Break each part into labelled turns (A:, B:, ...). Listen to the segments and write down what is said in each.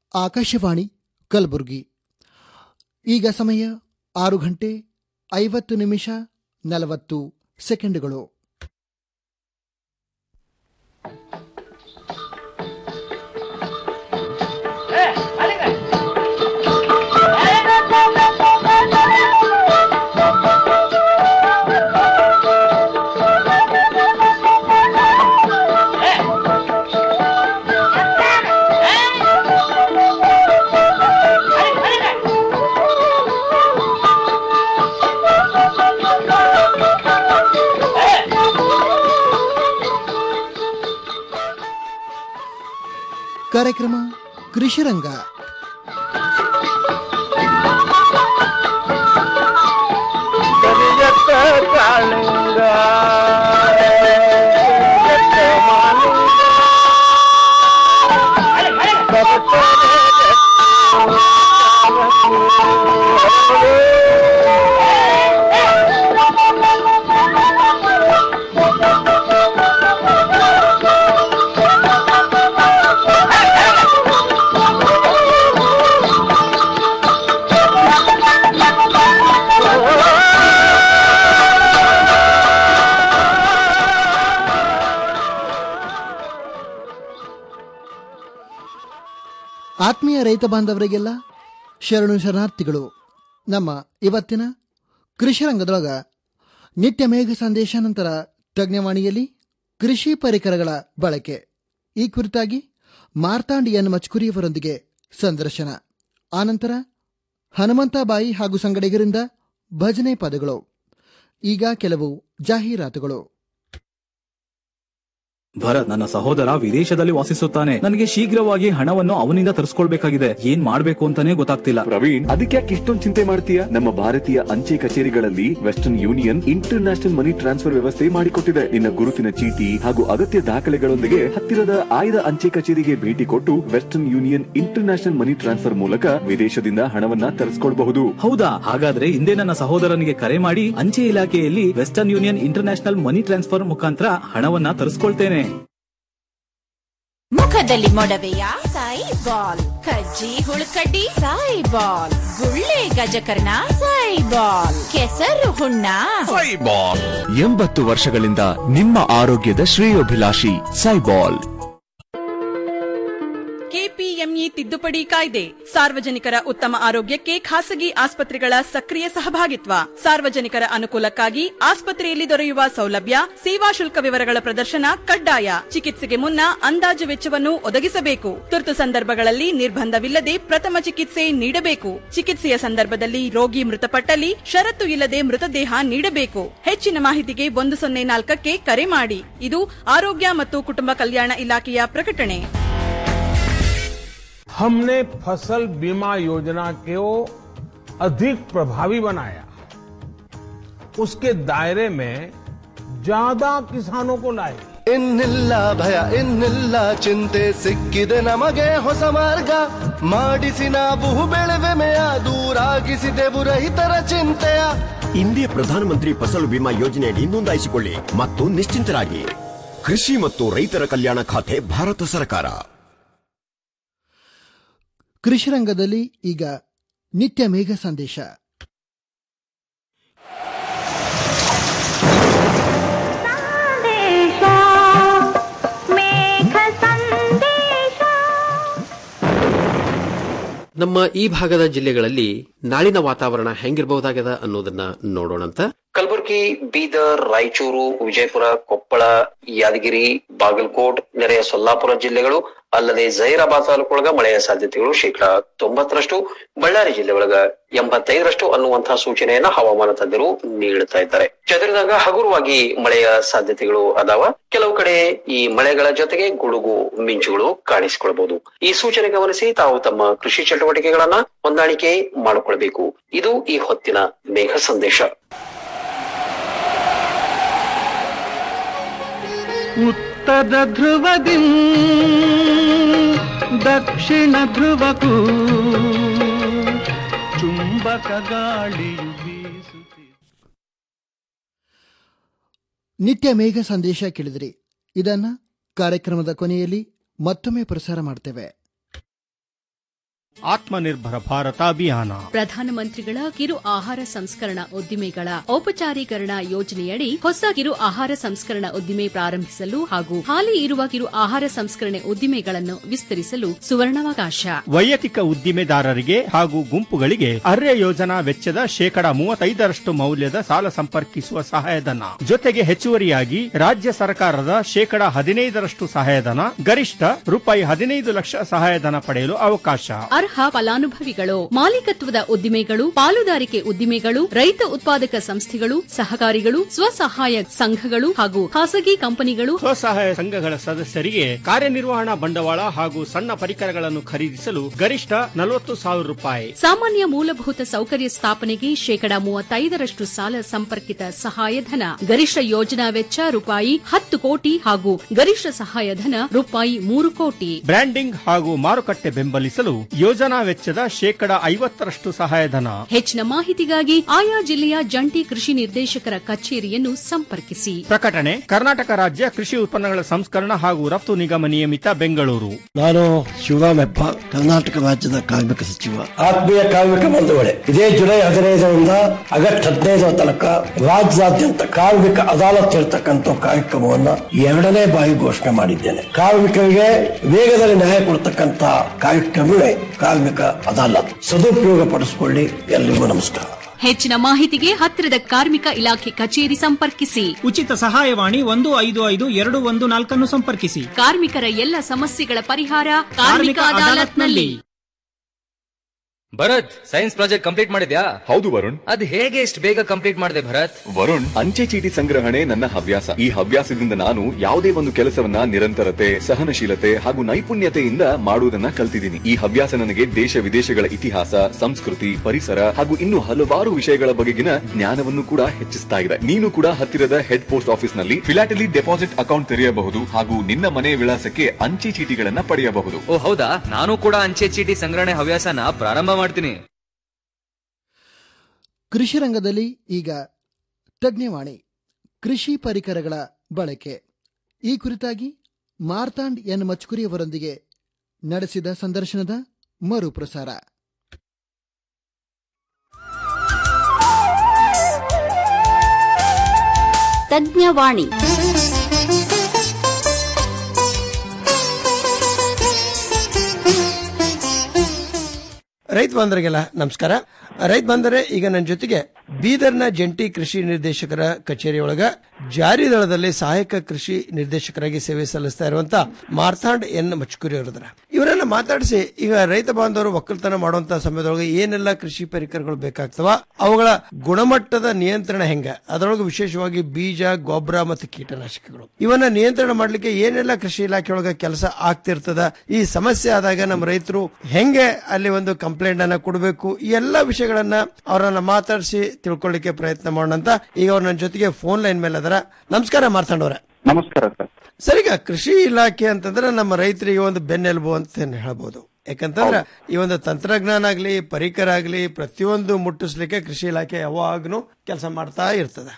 A: ಆಕಾಶವಾಣಿ ಕಲಬುರಗಿ ಈಗ ಸಮಯ ಆರು ಗಂಟೆ ಐವತ್ತು ನಿಮಿಷ ನಲವತ್ತು ಸೆಕೆಂಡುಗಳು ಕಾರ್ಯಕ್ರಮ ಕೃಷಿರಂಗ
B: ಕರಿಯತ್ತ ಕಾಳಿಂಗ ಕರಿಯತ್ತ ಮಾಲಿಂಗ
A: ಆತ್ಮೀಯ ರೈತ ಬಾಂಧವರಿಗೆಲ್ಲ ಶರಣು ಶರಣಾರ್ಥಿಗಳು ನಮ್ಮ ಇವತ್ತಿನ ಕೃಷಿ ರಂಗದೊಳಗ ನಿತ್ಯ ಮೇಘ ಸಂದೇಶ ನಂತರ ತಜ್ಞವಾಣಿಯಲ್ಲಿ ಕೃಷಿ ಪರಿಕರಗಳ ಬಳಕೆ ಈ ಕುರಿತಾಗಿ ಮಾರ್ತಾಂಡಿ ಎನ್ ಮಚ್ಕುರಿಯವರೊಂದಿಗೆ ಸಂದರ್ಶನ ಆನಂತರ ಹನುಮಂತಬಾಯಿ ಹಾಗೂ ಸಂಗಡಿಗರಿಂದ ಭಜನೆ ಪದಗಳು ಈಗ ಕೆಲವು ಜಾಹೀರಾತುಗಳು
C: ಭರತ್ ನನ್ನ ಸಹೋದರ ವಿದೇಶದಲ್ಲಿ ವಾಸಿಸುತ್ತಾನೆ ನನಗೆ ಶೀಘ್ರವಾಗಿ ಹಣವನ್ನು ಅವನಿಂದ ತರಿಸ್ಕೊಳ್ಬೇಕಾಗಿದೆ ಏನ್ ಮಾಡ್ಬೇಕು ಅಂತಾನೆ ಗೊತ್ತಾಗ್ತಿಲ್ಲ
D: ಪ್ರವೀಣ್ ಅದಕ್ಕೆ ಯಾಕೆ ಇಷ್ಟೊಂದು ಚಿಂತೆ ಮಾಡ್ತೀಯ ನಮ್ಮ ಭಾರತೀಯ ಅಂಚೆ ಕಚೇರಿಗಳಲ್ಲಿ western union international money transfer ವ್ಯವಸ್ಥೆ ಮಾಡಿಕೊಟ್ಟಿದೆ ನಿನ್ನ ಗುರುತಿನ ಚೀಟಿ ಹಾಗೂ ಅಗತ್ಯ ದಾಖಲೆಗಳೊಂದಿಗೆ ಹತ್ತಿರದ ಆಯ್ದ ಅಂಚೆ ಕಚೇರಿಗೆ ಭೇಟಿ ಕೊಟ್ಟು western union international money transfer ಮೂಲಕ ವಿದೇಶದಿಂದ ಹಣವನ್ನ ತರಿಸ್ಕೊಳ್ಬಹುದು
C: ಹೌದಾ ಹಾಗಾದ್ರೆ ಹಿಂದೆ ನನ್ನ ಸಹೋದರನಿಗೆ ಕರೆ ಮಾಡಿ ಅಂಚೆ ಇಲಾಖೆಯಲ್ಲಿ western union international money transfer ಮುಖಾಂತರ ಹಣವನ್ನ ತರಿಸ್ಕೊಳ್ತೇನೆ
E: ಮುಖದಲ್ಲಿ ಮೊಡವೆಯ ಸಾಯಿ ಬಾಲ್ ಕಜ್ಜಿ ಹುಳುಕಡ್ಡಿ ಸಾಯಿ ಬಾಲ್ ಗುಳ್ಳೆ ಗಜಕರ್ಣ ಸಾಯಿ ಬಾಲ್ ಕೆಸರು ಹುಣ್ಣ
F: ಎಂಬತ್ತು ವರ್ಷಗಳಿಂದ ನಿಮ್ಮ ಆರೋಗ್ಯದ ಶ್ರೇಯೋಭಿಲಾಷಿ ಸೈಬಾಲ್
G: ಕೆಪಿಎಂಇ ತಿದ್ದುಪಡಿ ಕಾಯ್ದೆ ಸಾರ್ವಜನಿಕರ ಉತ್ತಮ ಆರೋಗ್ಯಕ್ಕೆ ಖಾಸಗಿ ಆಸ್ಪತ್ರೆಗಳ ಸಕ್ರಿಯ ಸಹಭಾಗಿತ್ವ ಸಾರ್ವಜನಿಕರ ಅನುಕೂಲಕ್ಕಾಗಿ ಆಸ್ಪತ್ರೆಯಲ್ಲಿ ದೊರೆಯುವ ಸೌಲಭ್ಯ ಸೇವಾ ಶುಲ್ಕ ವಿವರಗಳ ಪ್ರದರ್ಶನ ಕಡ್ಡಾಯ ಚಿಕಿತ್ಸೆಗೆ ಮುನ್ನ ಅಂದಾಜು ವೆಚ್ಚವನ್ನು ಒದಗಿಸಬೇಕು ತುರ್ತು ಸಂದರ್ಭಗಳಲ್ಲಿ ನಿರ್ಬಂಧವಿಲ್ಲದೆ ಪ್ರಥಮ ಚಿಕಿತ್ಸೆ ನೀಡಬೇಕು ಚಿಕಿತ್ಸೆಯ ಸಂದರ್ಭದಲ್ಲಿ ರೋಗಿ ಮೃತಪಟ್ಟಲ್ಲಿ ಷರತ್ತು ಇಲ್ಲದೆ ಮೃತದೇಹ ನೀಡಬೇಕು ಹೆಚ್ಚಿನ ಮಾಹಿತಿಗೆ ಒಂದು ಸೊನ್ನೆ ನಾಲ್ಕಕ್ಕೆ ಕರೆ ಮಾಡಿ ಇದು ಆರೋಗ್ಯ ಮತ್ತು ಕುಟುಂಬ ಕಲ್ಯಾಣ ಇಲಾಖೆಯ ಪ್ರಕಟಣೆ
B: हमने फसल बीमा योजना को अधिक प्रभावी बनाया उसके दायरे में ज्यादा किसानों को लाए
H: ಇನ್ನಿಲ್ಲ ಭಯ ಇನ್ನಿಲ್ಲ ಚಿಂತೆ ಸಿಕ್ಕಿದೆ ನಮಗೆ ಹೊಸ ಮಾರ್ಗ ಮಾಡಿಸಿ ನಾವು ಬೆಳೆವೆಮೆಯ ದೂರಾಗಿಸಿದೆವು ರೈತರ ಚಿಂತೆಯ
I: ಇಂದೇ ಪ್ರಧಾನಮಂತ್ರಿ ಫಸಲು ಬಿಮಾ ಯೋಜನೆಯಡಿ ನೋಂದಾಯಿಸಿಕೊಳ್ಳಿ ಮತ್ತು ನಿಶ್ಚಿಂತರಾಗಿ ಕೃಷಿ ಮತ್ತು ರೈತರ ಕಲ್ಯಾಣ ಖಾತೆ ಭಾರತ ಸರ್ಕಾರ
A: ಕೃಷಿ ರಂಗದಲ್ಲಿ ಈಗ ನಿತ್ಯ ಮೇಘ ಸಂದೇಶ
J: ನಮ್ಮ ಈ ಭಾಗದ ಜಿಲ್ಲೆಗಳಲ್ಲಿ ನಾಳಿನ ವಾತಾವರಣ ಹೆಂಗಿರಬಹುದಾಗದ ಅನ್ನೋದನ್ನ ನೋಡೋಣಂತ
K: ಕಲಬುರಗಿ ಬೀದರ್ ರಾಯಚೂರು ವಿಜಯಪುರ ಕೊಪ್ಪಳ ಯಾದಗಿರಿ ಬಾಗಲಕೋಟ್ ನೆರೆಯ ಸೊಲ್ಲಾಪುರ ಜಿಲ್ಲೆಗಳು ಅಲ್ಲದೆ ಜೈರಾಬಾದ್ ತಾಲೂಕೊಳಗ ಮಳೆಯ ಸಾಧ್ಯತೆಗಳು ಶೇಕಡಾ ತೊಂಬತ್ತರಷ್ಟು ಬಳ್ಳಾರಿ ಜಿಲ್ಲೆ ಒಳಗ ಎಂಬತ್ತೈದರಷ್ಟು ಅನ್ನುವಂತಹ ಸೂಚನೆಯನ್ನ ಹವಾಮಾನ ತಜ್ಞರು ನೀಡುತ್ತಾ ಇದ್ದಾರೆ ಚದುರಿದಾಗ ಹಗುರವಾಗಿ ಮಳೆಯ ಸಾಧ್ಯತೆಗಳು ಅದಾವ ಕೆಲವು ಕಡೆ ಈ ಮಳೆಗಳ ಜೊತೆಗೆ ಗುಡುಗು ಮಿಂಚುಗಳು ಕಾಣಿಸಿಕೊಳ್ಬಹುದು ಈ ಸೂಚನೆ ಗಮನಿಸಿ ತಾವು ತಮ್ಮ ಕೃಷಿ ಚಟುವಟಿಕೆಗಳನ್ನ ಹೊಂದಾಣಿಕೆ ಮಾಡಿಕೊಳ್ಬೇಕು ಇದು ಈ ಹೊತ್ತಿನ ಮೇಘ ಸಂದೇಶ
L: ಉತ್ತರ ಧ್ರುವದಿ ದಕ್ಷಿಣ ಧ್ರುವಕ್ಕೂ ಚುಂಬಕ ಗಾಳಿಯು ಬೀಸುತ್ತಿದೆ
A: ನಿತ್ಯ ಮೇಘ ಸಂದೇಶ ಕೇಳಿದ್ರಿ ಇದನ್ನ ಕಾರ್ಯಕ್ರಮದ ಕೊನೆಯಲ್ಲಿ ಮತ್ತೊಮ್ಮೆ ಪ್ರಸಾರ ಮಾಡ್ತೇವೆ
M: ಆತ್ಮನಿರ್ಭರ ಭಾರತ ಅಭಿಯಾನ
N: ಪ್ರಧಾನಮಂತ್ರಿಗಳ ಕಿರು ಆಹಾರ ಸಂಸ್ಕರಣಾ ಉದ್ದಿಮೆಗಳ ಔಪಚಾರೀಕರಣ ಯೋಜನೆಯಡಿ ಹೊಸ ಕಿರು ಆಹಾರ ಸಂಸ್ಕರಣಾ ಉದ್ದಿಮೆ ಪ್ರಾರಂಭಿಸಲು ಹಾಗೂ ಹಾಲಿ ಇರುವ ಕಿರು ಆಹಾರ ಸಂಸ್ಕರಣೆ ಉದ್ದಿಮೆಗಳನ್ನು ವಿಸ್ತರಿಸಲು ಸುವರ್ಣಾವಕಾಶ
M: ವೈಯಕ್ತಿಕ ಉದ್ದಿಮೆದಾರರಿಗೆ ಹಾಗೂ ಗುಂಪುಗಳಿಗೆ ಅರ್ಯ ಯೋಜನಾ ವೆಚ್ಚದ ಶೇಕಡಾ ಮೂವತ್ತೈದರಷ್ಟು ಮೌಲ್ಯದ ಸಾಲ ಸಂಪರ್ಕಿಸುವ ಸಹಾಯಧನ ಜೊತೆಗೆ ಹೆಚ್ಚುವರಿಯಾಗಿ ರಾಜ್ಯ ಸರ್ಕಾರದ ಶೇಕಡಾ ಹದಿನೈದರಷ್ಟು ಸಹಾಯಧನ ಗರಿಷ್ಠ ರೂಪಾಯಿ ಹದಿನೈದು ಲಕ್ಷ ಸಹಾಯಧನ ಪಡೆಯಲು ಅವಕಾಶ
N: ಅರ್ಹ ಫಲಾನುಭವಿಗಳು ಮಾಲೀಕತ್ವದ ಉದ್ದಿಮೆಗಳು ಪಾಲುದಾರಿಕೆ ಉದ್ದಿಮೆಗಳು ರೈತ ಉತ್ಪಾದಕ ಸಂಸ್ಥೆಗಳು ಸಹಕಾರಿಗಳು ಸ್ವಸಹಾಯ ಸಂಘಗಳು ಹಾಗೂ ಖಾಸಗಿ ಕಂಪನಿಗಳು
M: ಸ್ವಸಹಾಯ ಸಂಘಗಳ ಸದಸ್ಯರಿಗೆ ಕಾರ್ಯನಿರ್ವಹಣಾ ಬಂಡವಾಳ ಹಾಗೂ ಸಣ್ಣ ಪರಿಕರಗಳನ್ನು ಖರೀದಿಸಲು ಗರಿಷ್ಠ ನಲವತ್ತು ಸಾವಿರ ರೂಪಾಯಿ
N: ಸಾಮಾನ್ಯ ಮೂಲಭೂತ ಸೌಕರ್ಯ ಸ್ಥಾಪನೆಗೆ ಶೇಕಡಾ ಮೂವತ್ತೈದರಷ್ಟು ಸಾಲ ಸಂಪರ್ಕಿತ ಸಹಾಯಧನ ಗರಿಷ್ಠ ಯೋಜನಾ ವೆಚ್ಚ ರೂಪಾಯಿ ಹತ್ತು ಕೋಟಿ ಹಾಗೂ ಗರಿಷ್ಠ ಸಹಾಯಧನ ರೂಪಾಯಿ ಮೂರು ಕೋಟಿ
M: ಬ್ರ್ಯಾಂಡಿಂಗ್ ಹಾಗೂ ಮಾರುಕಟ್ಟೆ ಬೆಂಬಲಿಸಲು ಯೋಜನಾ ವೆಚ್ಚದ ಶೇಕಡಾ ಐವತ್ತರಷ್ಟು ಸಹಾಯಧನ
N: ಹೆಚ್ಚಿನ ಮಾಹಿತಿಗಾಗಿ ಆಯಾ ಜಿಲ್ಲೆಯ ಜಂಟಿ ಕೃಷಿ ನಿರ್ದೇಶಕರ ಕಚೇರಿಯನ್ನು ಸಂಪರ್ಕಿಸಿ
M: ಪ್ರಕಟಣೆ ಕರ್ನಾಟಕ ರಾಜ್ಯ ಕೃಷಿ ಉತ್ಪನ್ನಗಳ ಸಂಸ್ಕರಣ ಹಾಗೂ ರಫ್ತು ನಿಗಮ ನಿಯಮಿತ ಬೆಂಗಳೂರು
O: ನಾನು ಶಿವರಾಮೆಪ್ಪ ಕರ್ನಾಟಕ ರಾಜ್ಯದ ಕಾರ್ಮಿಕ ಸಚಿವ ಆತ್ಮೀಯ ಕಾರ್ಮಿಕ ಬಂಧುಗಳೇ ಇದೇ ಜುಲೈ ಹದಿನೈದರಿಂದ ಆಗಸ್ಟ್ ಹದಿನೈದರ ತನಕ ರಾಜ್ಯಾದ್ಯಂತ ಕಾರ್ಮಿಕ ಅದಾಲತ್ ಇರತಕ್ಕಂಥ ಕಾರ್ಯಕ್ರಮವನ್ನ ಎರಡನೇ ಬಾರಿ ಘೋಷಣೆ ಮಾಡಿದ್ದೇನೆ ಕಾರ್ಮಿಕರಿಗೆ ವೇಗದಲ್ಲಿ ನ್ಯಾಯ ಕೊಡ್ತಕ್ಕಂತ ಕಾರ್ಯಕ್ರಮವೇ ಕಾರ್ಮಿಕ ಅದಾಲತ್ ಸದುಪಯೋಗ ಪಡಿಸಿಕೊಳ್ಳಿ ಎಲ್ರಿಗೂ ನಮಸ್ಕಾರ
N: ಹೆಚ್ಚಿನ ಮಾಹಿತಿಗೆ ಹತ್ತಿರದ ಕಾರ್ಮಿಕ ಇಲಾಖೆ ಕಚೇರಿ ಸಂಪರ್ಕಿಸಿ
P: ಉಚಿತ ಸಹಾಯವಾಣಿ ಒಂದು ಐದು ಐದು ಎರಡು ಒಂದು ನಾಲ್ಕನ್ನು ಸಂಪರ್ಕಿಸಿ
N: ಕಾರ್ಮಿಕರ ಎಲ್ಲ ಸಮಸ್ಯೆಗಳ ಪರಿಹಾರ ಕಾರ್ಮಿಕ ಅದಾಲತ್ನಲ್ಲಿ
Q: ಭರತ್ ಸೈನ್ಸ್ ಪ್ರಾಜೆಕ್ಟ್ ಕಂಪ್ಲೀಟ್ ಮಾಡಿದ್ಯಾ
D: ಹೌದು ವರುಣ್
Q: ಅದ್ ಹೇಗೆ ಇಷ್ಟು ಬೇಗ ಕಂಪ್ಲೀಟ್ ಮಾಡಿದೆ ಭರತ್
D: ವರುಣ್ ಅಂಚೆ ಚೀಟಿ ಸಂಗ್ರಹಣೆ ನನ್ನ ಹವ್ಯಾಸ ಈ ಹವ್ಯಾಸದಿಂದ ನಾನು ಯಾವುದೇ ಒಂದು ಕೆಲಸವನ್ನ ನಿರಂತರತೆ ಸಹನಶೀಲತೆ ಹಾಗೂ ನೈಪುಣ್ಯತೆಯಿಂದ ಮಾಡುವುದನ್ನ ಕಲ್ತಿದ್ದೀನಿ ಈ ಹವ್ಯಾಸ ನನಗೆ ದೇಶ ವಿದೇಶಗಳ ಇತಿಹಾಸ ಸಂಸ್ಕೃತಿ ಪರಿಸರ ಹಾಗೂ ಇನ್ನು ಹಲವಾರು ವಿಷಯಗಳ ಬಗೆಗಿನ ಜ್ಞಾನವನ್ನು ಕೂಡ ಹೆಚ್ಚಿಸ್ತಾ ಇದೆ ನೀನು ಕೂಡ ಹತ್ತಿರದ ಹೆಡ್ ಪೋಸ್ಟ್ ಆಫೀಸ್ ನಲ್ಲಿ ಫಿಲಾಟಲಿ ಡೆಪಾಸಿಟ್ ಅಕೌಂಟ್ ತೆರೆಯಬಹುದು ಹಾಗೂ ನಿನ್ನ ಮನೆ ವಿಳಾಸಕ್ಕೆ ಅಂಚೆ ಚೀಟಿಗಳನ್ನ ಪಡೆಯಬಹುದು
Q: ಓ ಹೌದಾ ನಾನು ಕೂಡ ಅಂಚೆ ಚೀಟಿ ಸಂಗ್ರಹಣೆ ಹವ್ಯಾಸನ ಪ್ರಾರಂಭ ಮಾಡ್ತೀನಿ
A: ಕೃಷಿ ರಂಗದಲ್ಲಿ ಈಗ ತಜ್ಞವಾಣಿ ಕೃಷಿ ಪರಿಕರಗಳ ಬಳಕೆ ಈ ಕುರಿತಾಗಿ ಮಾರ್ತಾಂಡ್ ಎನ್ ಮಚ್ಕುರಿಯವರೊಂದಿಗೆ ನಡೆಸಿದ ಸಂದರ್ಶನದ ಮರುಪ್ರಸಾರ
R: ತಜ್ಞವಾಣಿ
O: ರೈತ ಬಾಂಧವರಿಗೆಲ್ಲ ನಮಸ್ಕಾರ ರೈತ ಬಾಂಧವರೇ ಈಗ ನನ್ನ ಜೊತೆಗೆ ಬೀದರ್ನ ಜಂಟಿ ಕೃಷಿ ನಿರ್ದೇಶಕರ ಕಚೇರಿಯೊಳಗ ಜಾರಿ ದಳದಲ್ಲಿ ಸಹಾಯಕ ಕೃಷಿ ನಿರ್ದೇಶಕರಾಗಿ ಸೇವೆ ಸಲ್ಲಿಸ್ತಾ ಇರುವಂತ ಮಾರ್ಥಾಂಡ್ ಎನ್ ಮಚ್ಕುರಿ ಅವರದ್ರ ಇವರನ್ನ ಮಾತಾಡಿಸಿ ಈಗ ರೈತ ಬಾಂಧವರು ಒಕ್ಕಲ್ತನ ಮಾಡುವಂತ ಸಮಯದೊಳಗೆ ಏನೆಲ್ಲ ಕೃಷಿ ಪರಿಕರಗಳು ಬೇಕಾಗ್ತವ ಅವುಗಳ ಗುಣಮಟ್ಟದ ನಿಯಂತ್ರಣ ಹೆಂಗ ಅದರೊಳಗೆ ವಿಶೇಷವಾಗಿ ಬೀಜ ಗೊಬ್ಬರ ಮತ್ತು ಕೀಟನಾಶಕಗಳು ಇವನ್ನ ನಿಯಂತ್ರಣ ಮಾಡ್ಲಿಕ್ಕೆ ಏನೆಲ್ಲ ಕೃಷಿ ಇಲಾಖೆ ಒಳಗ ಕೆಲಸ ಆಗ್ತಿರ್ತದ ಈ ಸಮಸ್ಯೆ ಆದಾಗ ನಮ್ಮ ರೈತರು ಹೆಂಗೆ ಅಲ್ಲಿ ಒಂದು ಕಂಪ್ಲೇಂಟ್ ಅನ್ನ ಕೊಡಬೇಕು ಈ ಎಲ್ಲಾ ವಿಷಯಗಳನ್ನ ಅವರನ್ನ ಮಾತಾಡಿಸಿ ತಿಳ್ಕೊಳ್ಳಿಕ್ಕೆ ಪ್ರಯತ್ನ ಮಾಡೋಣ ಅಂತ ಈಗ ಅವ್ರು ನನ್ನ ಜೊತೆಗೆ ಫೋನ್ ಲೈನ್ ಮೇಲೆ ಅದರ ನಮಸ್ಕಾರ ಮಾರ್ತಾಂಡವ್ರ
S: ನಮಸ್ಕಾರ ಸರ್
O: ಸರ್ ಈಗ ಕೃಷಿ ಇಲಾಖೆ ಅಂತಂದ್ರೆ ನಮ್ಮ ರೈತರಿಗೆ ಒಂದು ಬೆನ್ನೆಲುಬು ಅಂತ ಹೇಳ್ಬೋದು ಯಾಕಂತಂದ್ರೆ ಈ ಒಂದು ತಂತ್ರಜ್ಞಾನ ಆಗ್ಲಿ ಪರಿಕರ ಆಗ್ಲಿ ಪ್ರತಿಯೊಂದು ಮುಟ್ಟಿಸ್ಲಿಕ್ಕೆ ಕೃಷಿ ಇಲಾಖೆ ಯಾವಾಗ್ನು ಕೆಲಸ ಮಾಡ್ತಾ ಇರ್ತದೆ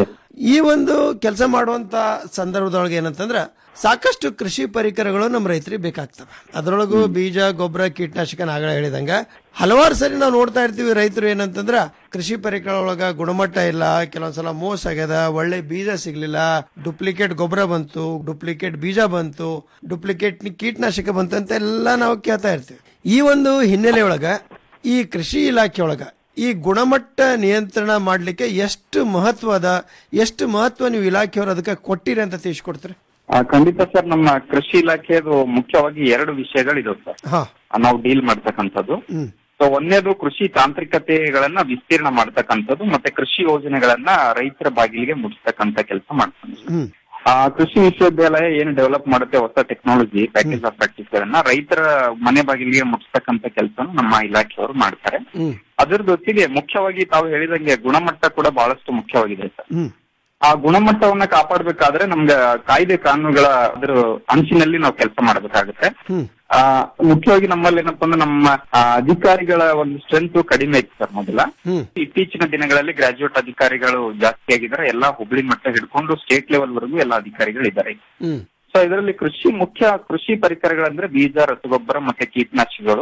O: ಈ ಒಂದು ಕೆಲಸ ಮಾಡುವಂತ ಸಂದರ್ಭದೊಳಗೆ ಏನಂತಂದ್ರ ಸಾಕಷ್ಟು ಕೃಷಿ ಪರಿಕರಗಳು ನಮ್ಮ ರೈತರಿಗೆ ಬೇಕಾಗ್ತವೆ ಅದರೊಳಗೂ ಬೀಜ ಗೊಬ್ಬರ ಕೀಟನಾಶಕ ನಾಗಳ ಹೇಳಿದಂಗ ಹಲವಾರು ಸರಿ ನಾವು ನೋಡ್ತಾ ಇರ್ತೀವಿ ರೈತರು ಏನಂತಂದ್ರ ಕೃಷಿ ಪರಿಕರಗಳೊಳಗ ಗುಣಮಟ್ಟ ಇಲ್ಲ ಕೆಲವೊಂದ್ಸಲ ಮೋಸ ಆಗ್ಯದ ಒಳ್ಳೆ ಬೀಜ ಸಿಗ್ಲಿಲ್ಲ ಡುಪ್ಲಿಕೇಟ್ ಗೊಬ್ಬರ ಬಂತು ಡುಪ್ಲಿಕೇಟ್ ಬೀಜ ಬಂತು ಡುಪ್ಲಿಕೇಟ್ ಕೀಟನಾಶಕ ಬಂತು ಅಂತ ಎಲ್ಲ ನಾವು ಕೇಳ್ತಾ ಇರ್ತೀವಿ ಈ ಒಂದು ಹಿನ್ನೆಲೆ ಒಳಗ ಈ ಕೃಷಿ ಇಲಾಖೆ ಒಳಗ ಈ ಗುಣಮಟ್ಟ ನಿಯಂತ್ರಣ ಮಾಡ್ಲಿಕ್ಕೆ ಎಷ್ಟು ಮಹತ್ವದ ಎಷ್ಟು ಮಹತ್ವ ನೀವು ಇಲಾಖೆಯವರು ಅದಕ್ಕೆ ಕೊಟ್ಟಿರಿ ಅಂತ ತಿಳಿಸ್ಕೊಡ್ತೀರಿ
S: ಆ, ಖಂಡಿತ ಸರ್ ನಮ್ಮ ಕೃಷಿ ಇಲಾಖೆದು ಮುಖ್ಯವಾಗಿ ಎರಡು ವಿಷಯಗಳಿದಾವೆ ಸರ್
O: ಹಾ
S: ನಾವು ಡೀಲ್ ಮಾಡ್ತಕ್ಕಂಥದ್ದು
O: ಹ್ಮ್
S: ಸೊ ಒಂದೇದು ಕೃಷಿ ತಾಂತ್ರಿಕತೆಗಳನ್ನ ವಿಸ್ತೀರ್ಣ ಮಾಡ್ತಕ್ಕಂಥದ್ದು ಮತ್ತೆ ಕೃಷಿ ಯೋಜನೆಗಳನ್ನ ರೈತರ ಬಾಗಿಲಿಗೆ ಮುಟ್ಟಿಸ್ತಕ್ಕಂಥ ಕೆಲಸ ಮಾಡ್ತಾನೆ
O: ಹ್ಮ್
S: ಆ ಕೃಷಿ ವಿಶ್ವವಿದ್ಯಾಲಯ ಏನು ಡೆವಲಪ್ ಮಾಡುತ್ತೆ ಹೊಸ ಟೆಕ್ನಾಲಜಿ ಪ್ಯಾಕೇಜ್ ಆಫ್ ಪ್ರಾಕ್ಟೀಸ್ ಗಳನ್ನ ರೈತರ ಮನೆ ಬಾಗಿಲಿಗೆ ಮುಟ್ಟಿಸ್ತಕ್ಕಂಥ ಕೆಲಸ ನಮ್ಮ ಇಲಾಖೆಯವರು ಮಾಡ್ತಾರೆ
O: ಹ್ಮ್
S: ಅದ್ರ ಜೊತೆಗೆ ಮುಖ್ಯವಾಗಿ ತಾವು ಹೇಳಿದಂಗೆ ಗುಣಮಟ್ಟ ಕೂಡ ಬಹಳಷ್ಟು ಮುಖ್ಯವಾಗಿದೆ ಸರ್
O: ಹ್ಮ್
S: ಆ ಗುಣಮಟ್ಟವನ್ನ ಕಾಪಾಡಬೇಕಾದ್ರೆ ನಮ್ಗೆ ಕಾಯ್ದೆ ಕಾನೂನುಗಳ ಅದ್ರ ಅಂಚಿನಲ್ಲಿ ನಾವು ಕೆಲಸ ಮಾಡಬೇಕಾಗುತ್ತೆ
O: ಹ್ಮ್
S: ಆ ಮುಖ್ಯವಾಗಿ ನಮ್ಮಲ್ಲಿ ಏನಪ್ಪಾ ಅಂದ್ರೆ ನಮ್ಮ ಆ, ಅಧಿಕಾರಿಗಳ ಒಂದು ಸ್ಟ್ರೆಂತ್ ಕಡಿಮೆ ಇತ್ತು ಸರ್ ಮೊದಲ
O: ಹ್ಮ್
S: ಇತ್ತೀಚಿನ ದಿನಗಳಲ್ಲಿ ಗ್ರಾಜುಯೇಟ್ ಅಧಿಕಾರಿಗಳು ಜಾಸ್ತಿ ಆಗಿದ್ದಾರೆ ಎಲ್ಲಾ ಹುಬ್ಳಿ ಮಟ್ಟ ಹಿಡ್ಕೊಂಡು ಸ್ಟೇಟ್ ಲೆವೆಲ್ ವರೆಗೂ ಎಲ್ಲ ಅಧಿಕಾರಿಗಳು ಇದ್ದಾರೆ
O: ಹ್ಮ್
S: ಸೊ ಇದರಲ್ಲಿ ಕೃಷಿ ಮುಖ್ಯ ಕೃಷಿ ಪರಿಕರಗಳಂದ್ರೆ ಬೀಜ ರಸಗೊಬ್ಬರ ಮತ್ತೆ ಕೀಟನಾಶಕಗಳು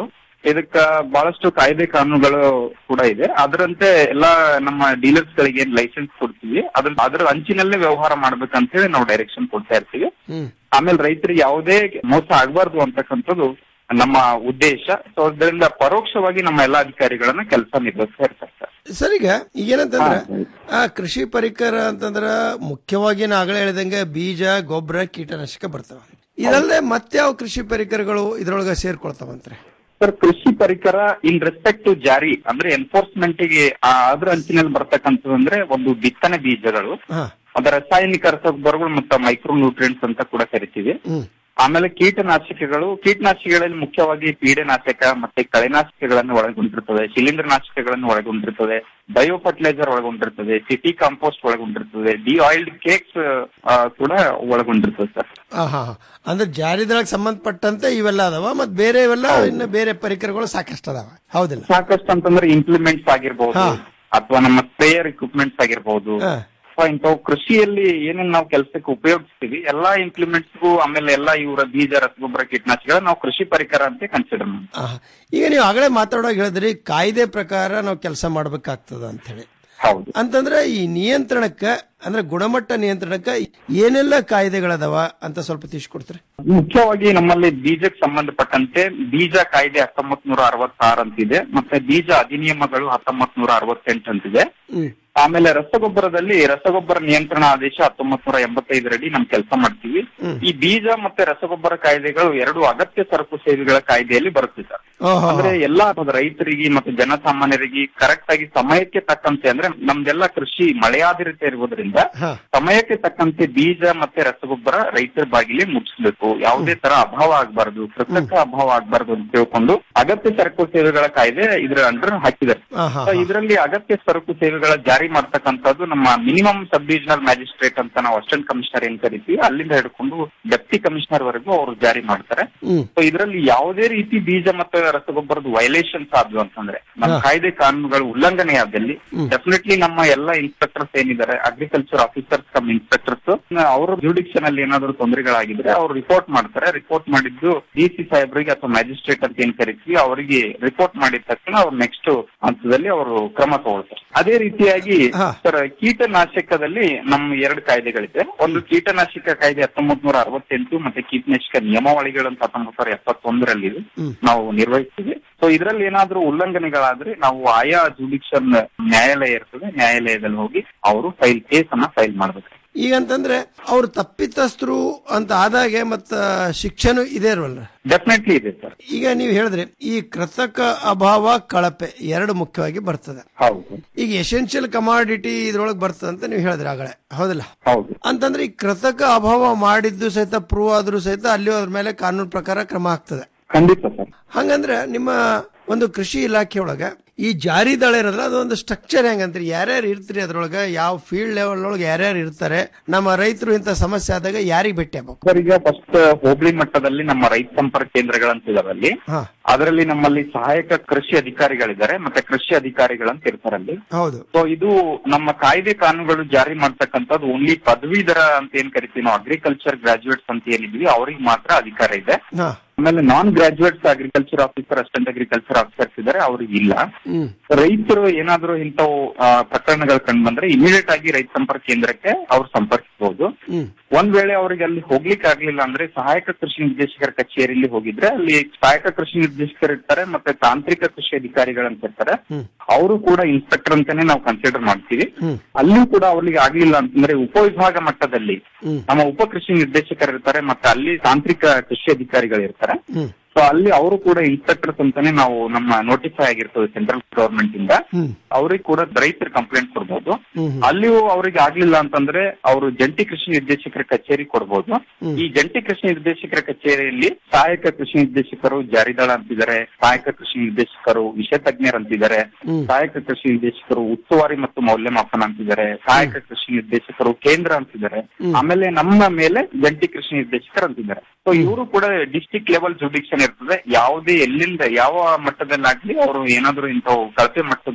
S: ಇದಕ್ಕ ಬಹಳಷ್ಟು ಕಾಯ್ದೆ ಕಾನೂನುಗಳು ಕೂಡ ಇದೆ ಅದರಂತೆ ಎಲ್ಲಾ ನಮ್ಮ ಡೀಲರ್ಸ್ ಗಳಿಗೆ ಏನ್ ಲೈಸೆನ್ಸ್ ಕೊಡ್ತೀವಿ ಅದ್ರ ಅದ್ರ ಅಂಚಿನಲ್ಲೇ ವ್ಯವಹಾರ ಮಾಡ್ಬೇಕಂತ ಹೇಳಿ ನಾವು ಡೈರೆಕ್ಷನ್ ಕೊಡ್ತಾ ಇರ್ತೀವಿ
O: ಹ್ಮ್
S: ಆಮೇಲೆ ರೈತರಿಗೆ ಯಾವುದೇ ಮೋಸ ಆಗಬಾರ್ದು ಅಂತಕ್ಕಂಥದ್ದು ನಮ್ಮ ಉದ್ದೇಶ ಸೊ ಅದರಿಂದ ಪರೋಕ್ಷವಾಗಿ ನಮ್ಮ ಎಲ್ಲಾ ಅಧಿಕಾರಿಗಳನ್ನ ಕೆಲಸ ನಿರ್ವಹಿಸ್ತಾ ಇರ್ತಾರೆ ಸರ್
O: ಸರ್ ಈಗ ಏನಂತಂದ್ರೆ ಆ ಕೃಷಿ ಪರಿಕರ ಅಂತಂದ್ರ ಮುಖ್ಯವಾಗಿ ನಾ ಆಗಲೇ ಹೇಳಿದಂಗೆ ಬೀಜ ಗೊಬ್ಬರ ಕೀಟನಾಶಕ ಬರ್ತಾವ ಇದಲ್ಲದೆ ಮತ್ಯಾವ ಕೃಷಿ ಪರಿಕರಗಳು ಇದ್ರೊಳಗ ಸೇರ್ಕೊಳ್ತಾವಂತ್ರಿ
S: ಸರ್ ಕೃಷಿ ಪರಿಕರ ಇನ್ ರೆಸ್ಪೆಕ್ಟ್ ಟು ಜಾರಿ ಅಂದ್ರೆ ಎನ್ಫೋರ್ಸ್ಮೆಂಟ್ ಗೆ ಆ ಅದ್ರ ಅಂಚಿನಲ್ಲಿ ಬರ್ತಕ್ಕಂಥದ್ದು ಅಂದ್ರೆ ಒಂದು ಬಿತ್ತನೆ ಬೀಜಗಳು
O: ಹಾ
S: ಅದರ ರಾಸಾಯನಿಕ ರಸಗೊಬ್ಬರಗಳು ಮತ್ತು ಮೈಕ್ರೋ ನ್ಯೂಟ್ರಿಯೆಂಟ್ಸ್ ಅಂತ ಕೂಡ ಕರಿತೀವಿ
O: ಹ್ಮ್
S: ಆಮೇಲೆ ಕೀಟನಾಶಕಗಳು ಕೀಟನಾಶಕಗಳಲ್ಲಿ ಮುಖ್ಯವಾಗಿ ಪೀಡೆನಾಶಕ ಮತ್ತೆ ಕಳೆನಾಶಕಗಳನ್ನು ಒಳಗೊಂಡಿರ್ತದೆ ಶಿಲೀಂಧ್ರನಾಶಕಗಳನ್ನು ಒಳಗೊಂಡಿರ್ತದೆ ಬಯೋ ಫರ್ಟಿಲೈಸರ್ ಒಳಗೊಂಡಿರ್ತದೆ ಸಿಟಿ ಕಾಂಪೋಸ್ಟ್ ಒಳಗೊಂಡಿರ್ತದೆ ಡಿ ಆಯಿಲ್ಡ್ ಕೇಕ್ಸ್ ಕೂಡ ಒಳಗೊಂಡಿರ್ತದೆ ಸರ್
O: ಆ, ಹಾ ಹಾ. ಅಂದ್ರೆ ಜಾರಿದೊಳಗೆ ಸಂಬಂಧಪಟ್ಟಂತೆ ಇವೆಲ್ಲ ಅದಾವ ಮತ್ ಬೇರೆ ಇವೆಲ್ಲ ಇನ್ನು ಬೇರೆ ಪರಿಕರಗಳು ಸಾಕಷ್ಟು ಅದಾವ ಹೌದಿಲ್ಲ
S: ಸಾಕಷ್ಟು ಅಂತಂದ್ರೆ ಇಂಪ್ಲಿಮೆಂಟ್ಸ್ ಆಗಿರ್ಬೋದು
O: ಹಾ.
S: ಅಥವಾ ನಮ್ಮ ಸ್ಪ್ರೇಯರ್ ಇಕ್ವಿಪ್ಮೆಂಟ್ಸ್ ಆಗಿರ್ಬೋದು
O: ಹಾ.
S: ಸೊ ಇಂಥವು ಕೃಷಿಯಲ್ಲಿ ಏನೇನ್ ನಾವು ಕೆಲಸಕ್ಕೆ ಉಪಯೋಗಿಸ್ತೀವಿ ಎಲ್ಲಾ ಇಂಪ್ಲಿಮೆಂಟ್ಸ್ಗೂ ಆಮೇಲೆ ಎಲ್ಲಾ ಇವರ ಬೀಜ ರಸಗೊಬ್ಬರ ಕೀಟನಾಶಕಗಳ ನಾವು ಕೃಷಿ ಪರಿಕರ ಅಂತ ಕನ್ಸಿಡರ್ ಮಾಡ್ತೀವಿ
O: ಆ, ಈಗ ನೀವು ಆಗಲೇ ಮಾತಾಡೋವಾಗ ಹೇಳಿದ್ರಿ ಕಾಯ್ದೆ ಪ್ರಕಾರ ನಾವು ಕೆಲಸ ಮಾಡ್ಬೇಕಾಗ್ತದ ಅಂತ ಹೇಳಿ
S: ಹೌದು
O: ಅಂತಂದ್ರೆ ಈ ನಿಯಂತ್ರಣಕ್ಕ ಅಂದ್ರೆ ಗುಣಮಟ್ಟ ನಿಯಂತ್ರಣಕ್ಕ ಏನೆಲ್ಲ ಕಾಯ್ದೆಗಳದಾವ ಅಂತ ಸ್ವಲ್ಪ ತಿಳಿಸ್ಕೊಡ್ತೀರಿ
S: ಮುಖ್ಯವಾಗಿ ನಮ್ಮಲ್ಲಿ ಬೀಜಕ್ಕೆ ಸಂಬಂಧಪಟ್ಟಂತೆ ಬೀಜ ಕಾಯ್ದೆ ಹತ್ತೊಂಬತ್ ನೂರ ಅರವತ್ತಾರು ಅಂತಿದೆ ಮತ್ತೆ ಬೀಜ ಅಧಿನಿಯಮಗಳು ಹತ್ತೊಂಬತ್ ನೂರ ಅರವತ್ತೆಂಟು ಅಂತಿದೆ
O: ಹ್ಮ್
S: ಆಮೇಲೆ ರಸಗೊಬ್ಬರದಲ್ಲಿ ರಸಗೊಬ್ಬರ ನಿಯಂತ್ರಣ ಆದೇಶ ಹತ್ತೊಂಬತ್ ನೂರ ಎಂಬತ್ತೈದರಡಿ ನಮ್ ಕೆಲಸ ಮಾಡ್ತೀವಿ
O: ಹ್ಮ್.
S: ಈ ಬೀಜ ಮತ್ತೆ ರಸಗೊಬ್ಬರ ಕಾಯ್ದೆಗಳು ಎರಡು ಅಗತ್ಯ ಸರಕು ಸೇವೆಗಳ ಕಾಯ್ದೆಯಲ್ಲಿ ಬರುತ್ತೆ ಸರ್
O: ಓಹೋ.
S: ಅಂದ್ರೆ ಎಲ್ಲಾ ರೈತರಿಗೆ ಮತ್ತೆ ಜನಸಾಮಾನ್ಯರಿಗೆ ಕರೆಕ್ಟ್ ಆಗಿ ಸಮಯಕ್ಕೆ ತಕ್ಕಂತೆ ಅಂದ್ರೆ ನಮ್ದೆಲ್ಲ ಕೃಷಿ ಮಳೆಯಾಧಾರಿತ ಇರುವುದರಿಂದ
O: ಹಾ.
S: ಸಮಯಕ್ಕೆ ತಕ್ಕಂತೆ ಬೀಜ ಮತ್ತೆ ರಸಗೊಬ್ಬರ ರೈತರ ಬಾಗಿಲಿ ಮುಟ್ಟಿಸ್ಬೇಕು ಯಾವುದೇ ತರ ಅಭಾವ ಆಗ್ಬಾರ್ದು ಕೃತಕ ಅಭಾವ ಆಗ್ಬಾರ್ದು ಅಂತ ತಿಳ್ಕೊಂಡು ಅಗತ್ಯ ಸರಕು ಸೇವೆಗಳ ಕಾಯ್ದೆ ಇದ್ರ ಅಂಡರ್ ಹಾಕಿದ್ದಾರೆ
O: ಆ, ಹಾ,
S: So, ಇದರಲ್ಲಿ ಅಗತ್ಯ ಸರಕು ಸೇವೆಗಳ ಜಾರಿ ಮಾಡ್ತಕ್ಕಂಥದ್ದು ನಮ್ಮ ಮಿನಿಮಮ್ ಸಬ್ ಡಿವಿಷನಲ್ ಮ್ಯಾಜಿಸ್ಟ್ರೇಟ್ ಅಂತ ನಾವು ಅಸಿಸ್ಟೆಂಟ್ ಕಮಿಷನರ್ ಏನ್ ಕರಿತೀವಿ ಅಲ್ಲಿಂದ ಹಿಡ್ಕೊಂಡು ಡೆಪ್ಟಿ ಕಮಿಷನರ್ ವರೆಗೂ ಅವರು ಜಾರಿ ಮಾಡ್ತಾರೆ
O: ಹ್ಮ್
S: ಸೊ ಇದರಲ್ಲಿ ಯಾವುದೇ ರೀತಿ ಬೀಜ ಮತ್ತು ರಸಗೊಬ್ಬರದ ವೈಲೇಷನ್ಸ್ ಆದ್ವು ಅಂತಂದ್ರೆ ನಮ್ಮ
O: ಹಾ.
S: ಕಾಯ್ದೆ ಕಾನೂನುಗಳು ಉಲ್ಲಂಘನೆ ಆದಲ್ಲಿ
O: ಹ್ಮ್.
S: ಡೆಫಿನೆಟ್ಲಿ ನಮ್ಮ ಎಲ್ಲ ಇನ್ಸ್ಪೆಕ್ಟರ್ಸ್ ಏನಿದ್ದಾರೆ ಅಗ್ರಿಕಲ್ಚರ್ ಆಫೀಸರ್ಸ್ ಕಮ್ ಇನ್ಸ್ಪೆಕ್ಟರ್ಸ್ ಅವರ ಜುಡಿಕ್ಷನ್ ಅಲ್ಲಿ ಏನಾದ್ರು ತೊಂದರೆಗಳಾಗಿದ್ರೆ ಅವ್ರು ರಿಪೋರ್ಟ್ ಮಾಡ್ತಾರೆ ರಿಪೋರ್ಟ್ ಮಾಡಿದ್ದು ಡಿ ಸಿ ಸಾಹೇಬರಿಗೆ ಅಥವಾ ಮ್ಯಾಜಿಸ್ಟ್ರೇಟ್ ಅಂತ ಏನ್ ಕರಿತೀವಿ ಅವರಿಗೆ ರಿಪೋರ್ಟ್ ಮಾಡಿದ ತಕ್ಷಣ ಅವ್ರು ನೆಕ್ಸ್ಟ್ ಹಂತದಲ್ಲಿ ಅವರು ಕ್ರಮ ತಗೊಳ್ತಾರೆ ಅದೇ ರೀತಿಯಾಗಿ
O: ಹಾ.
S: ಸರ್ ಕೀಟನಾಶಕದಲ್ಲಿ ನಮ್ಮ ಎರಡು ಕಾಯ್ದೆಗಳಿದೆ ಒಂದು ಕೀಟನಾಶಕ ಕಾಯ್ದೆ ಹತ್ತೊಂಬತ್ ನೂರ ಅರವತ್ತೆಂಟು ಮತ್ತೆ ಕೀಟನಾಶಕ ನಿಯಮಾವಳಿಗಳು ಅಂತ ಹತ್ತೊಂಬತ್ ನೂರ ಎಪ್ಪತ್ತೊಂದರಲ್ಲಿ
O: ಹ್ಮ್.
S: ನಾವು ನಿರ್ವಹಿಸ್ತೀವಿ ಸೊ ಇದರಲ್ಲಿ ಏನಾದ್ರೂ ಉಲ್ಲಂಘನೆಗಳಾದ್ರೆ ನಾವು ಆಯಾ ಜುಡಿಕ್ಷನ್ ನ್ಯಾಯಾಲಯ ಇರ್ತದೆ ನ್ಯಾಯಾಲಯದಲ್ಲಿ ಹೋಗಿ ಅವರು ಫೈಲ್ ಕೇಸ್ ಅನ್ನ ಫೈಲ್ ಮಾಡ್ಬೇಕು
O: ಈಗ ಅಂತಂದ್ರೆ ಅವ್ರು ತಪ್ಪಿತಸ್ಥರು ಅಂತ ಆದಾಗೆ ಮತ್ತ ಶಿಕ್ಷಣ ಇದೆ ಇಲ್ವಲ್ಲ
S: ಡೆಫಿನೆಟ್ಲಿ ಇದೆ ಸರ್
O: ಈಗ ನೀವು ಹೇಳಿದ್ರಿ ಈ ಕೃತಕ ಅಭಾವ ಕಳಪೆ ಎರಡು ಮುಖ್ಯವಾಗಿ ಬರ್ತದೆ
S: ಹೌದು
O: ಈಗ ಎಸೆನ್ಷಿಯಲ್ ಕಮಾಡಿಟಿ ಇದ್ರೊಳಗೆ ಬರ್ತದೆ ಅಂತ ನೀವು ಹೇಳಿದ್ರಿ ಆಗಲೇ ಹೌದಿಲ್ಲ
S: ಹೌದು
O: ಅಂತಂದ್ರೆ ಈ ಕೃತಕ ಅಭಾವ ಮಾಡಿದ್ದು ಸಹಿತ ಪ್ರೂವ್ ಆದ್ರೂ ಸಹಿತ ಅಲ್ಲಿ ಅದ್ರ ಮೇಲೆ ಕಾನೂನು ಪ್ರಕಾರ ಕ್ರಮ ಆಗ್ತದೆ
S: ಖಂಡಿತ ಸರ್
O: ಹಂಗಂದ್ರೆ ನಿಮ್ಮ ಒಂದು ಕೃಷಿ ಇಲಾಖೆ ಒಳಗ ಈ ಜಾರಿ ದಳ ಇರೋದ್ರ ಅದೊಂದು ಸ್ಟ್ರಕ್ಚರ್ ಹೆಂಗಂತ್ರಿ ಯಾರ್ಯಾರು ಇರ್ತೀರಿ ಅದ್ರೊಳಗ ಯಾವ ಫೀಲ್ಡ್ ಲೆವೆಲ್ ಒಳಗೆ ಯಾರ್ಯಾರು ಇರ್ತಾರೆ ನಮ್ಮ ರೈತರು ಇಂಥ ಸಮಸ್ಯೆ ಆದಾಗ ಯಾರಿಗೆ ಭೇಟಿ ಆಗ್ಬೇಕು
S: ಸರ್ ಈಗ ಫಸ್ಟ್ ಹೋಬಳಿ ಮಟ್ಟದಲ್ಲಿ ನಮ್ಮ ರೈತ ಸಂಪರ್ಕ ಕೇಂದ್ರಗಳಂತ ಇದಾವೆ ಅಲ್ಲಿ
O: ಹಾ
S: ಅದರಲ್ಲಿ ನಮ್ಮಲ್ಲಿ ಸಹಾಯಕ ಕೃಷಿ ಅಧಿಕಾರಿಗಳಿದ್ದಾರೆ ಮತ್ತೆ ಕೃಷಿ ಅಧಿಕಾರಿಗಳಂತ ಇರ್ತಾರೆ ಅಲ್ಲಿ
O: ಹೌದು
S: ಸೊ ಇದು ನಮ್ಮ ಕಾಯ್ದೆ ಕಾನೂನುಗಳು ಜಾರಿ ಮಾಡ್ತಕ್ಕಂಥದ್ದು ಓನ್ಲಿ ಪದವೀಧರ ಅಂತ ಏನ್ ಕರಿತೀವಿ ನಾವು ಅಗ್ರಿಕಲ್ಚರ್ ಗ್ರಾಜುಯೇಟ್ಸ್ ಅಂತ ಏನಿದ್ವಿ ಅವ್ರಿಗೆ ಮಾತ್ರ ಅಧಿಕಾರ ಇದೆ
O: ಹಾ
S: ಆಮೇಲೆ non graduates agriculture officer assistant agriculture officers ಇದ್ದಾರೆ ಅವ್ರಿಗೆ ಇಲ್ಲ
O: ಹ್ಮ್
S: ರೈತರು ಏನಾದ್ರು ಇಂಥವು ಆ, ಪ್ರಕರಣಗಳು ಕಂಡು ಬಂದ್ರೆ ಇಮಿಡಿಯೇಟ್ ಆಗಿ ರೈತ ಸಂಪರ್ಕ ಕೇಂದ್ರಕ್ಕೆ ಅವ್ರು ಸಂಪರ್ಕಿಸಬಹುದು
O: ಹ್ಮ್
S: ಒಂದ್ ವೇಳೆ ಅವ್ರಿಗೆ ಅಲ್ಲಿ ಹೋಗ್ಲಿಕ್ಕೆ ಆಗ್ಲಿಲ್ಲ ಅಂದ್ರೆ ಸಹಾಯಕ ಕೃಷಿ ನಿರ್ದೇಶಕರ ಕಚೇರಿಯಲ್ಲಿ ಹೋಗಿದ್ರೆ ಅಲ್ಲಿ ಸಹಾಯಕ ಕೃಷಿ ನಿರ್ದೇಶಕರು ಇರ್ತಾರೆ ಮತ್ತೆ ತಾಂತ್ರಿಕ ಕೃಷಿ ಅಧಿಕಾರಿಗಳಂತ ಇರ್ತಾರೆ
O: ಹ್ಮ್.
S: ಅವರು ಕೂಡ ಇನ್ಸ್ಪೆಕ್ಟರ್ ಅಂತಾನೆ ನಾವು ಕನ್ಸಿಡರ್ ಮಾಡ್ತೀವಿ
O: ಹ್ಮ್.
S: ಅಲ್ಲೂ ಕೂಡ ಅವ್ರಿಗೆ ಆಗ್ಲಿಲ್ಲ ಅಂತಂದ್ರೆ ಉಪವಿಭಾಗ ಮಟ್ಟದಲ್ಲಿ
O: ಹ್ಮ್.
S: ನಮ್ಮ ಉಪ ಕೃಷಿ ನಿರ್ದೇಶಕರು ಇರ್ತಾರೆ ಮತ್ತೆ ಅಲ್ಲಿ ತಾಂತ್ರಿಕ ಕೃಷಿ ಅಧಿಕಾರಿಗಳು ಇರ್ತಾರೆ
O: ಹ್ಮ್
S: ಸೊ ಅಲ್ಲಿ ಅವರು ಕೂಡ ಇನ್ಸ್ಪೆಕ್ಟರ್ಸ್ ಅಂತಾನೆ ನಾವು ನಮ್ಮ ನೋಟಿಫೈ ಆಗಿರ್ತದೆ ಸೆಂಟ್ರಲ್ ಗವರ್ಮೆಂಟ್ ಇಂದ
O: ಹ್ಮ್
S: ಅವ್ರಿಗೆ ಕೂಡ ರೈತರ ಕಂಪ್ಲೇಂಟ್ ಕೊಡ್ಬೋದು
O: ಹ್ಮ್ ಹ್ಮ್.
S: ಅಲ್ಲಿಯೂ ಅವ್ರಿಗೆ ಆಗ್ಲಿಲ್ಲ ಅಂತಂದ್ರೆ ಅವರು ಜಂಟಿ ಕೃಷಿ ನಿರ್ದೇಶಕರ ಕಚೇರಿ ಕೊಡ್ಬೋದು
O: ಹ್ಮ್.
S: ಈ ಜಂಟಿ ಕೃಷಿ ನಿರ್ದೇಶಕರ ಕಚೇರಿಯಲ್ಲಿ ಸಹಾಯಕ ಕೃಷಿ ನಿರ್ದೇಶಕರು ಜಾರಿದಳ ಅಂತಿದ್ದಾರೆ ಸಹಾಯಕ ಕೃಷಿ ನಿರ್ದೇಶಕರು ವಿಷಯ ತಜ್ಞರು ಅಂತಿದ್ದಾರೆ
O: ಹ್ಮ್.
S: ಸಹಾಯಕ ಕೃಷಿ ನಿರ್ದೇಶಕರು ಉಸ್ತುವಾರಿ ಮತ್ತು ಮೌಲ್ಯಮಾಪನ ಅಂತಿದ್ದಾರೆ ಸಹಾಯಕ ಕೃಷಿ ನಿರ್ದೇಶಕರು ಕೇಂದ್ರ ಅಂತಿದ್ದಾರೆ
O: ಹ್ಮ್.
S: ಆಮೇಲೆ ನಮ್ಮ ಮೇಲೆ ಜಂಟಿ ಕೃಷಿ ನಿರ್ದೇಶಕರು ಅಂತಿದ್ದಾರೆ ಸೊ ಇವರು ಕೂಡ ಡಿಸ್ಟಿಕ್ ಲೆವೆಲ್ ಜುಡಿಕ್ಷನ್ ಇರ್ತದೆ ಯಾವುದೇ ಎಲ್ಲಿಂದ ಯಾವ ಮಟ್ಟದಲ್ಲಾಗ್ಲಿ ಅವರು ಏನಾದ್ರು ಇಂಥವು ಕಳಪೆ ಮಟ್ಟದ್ದು ಅಥವಾ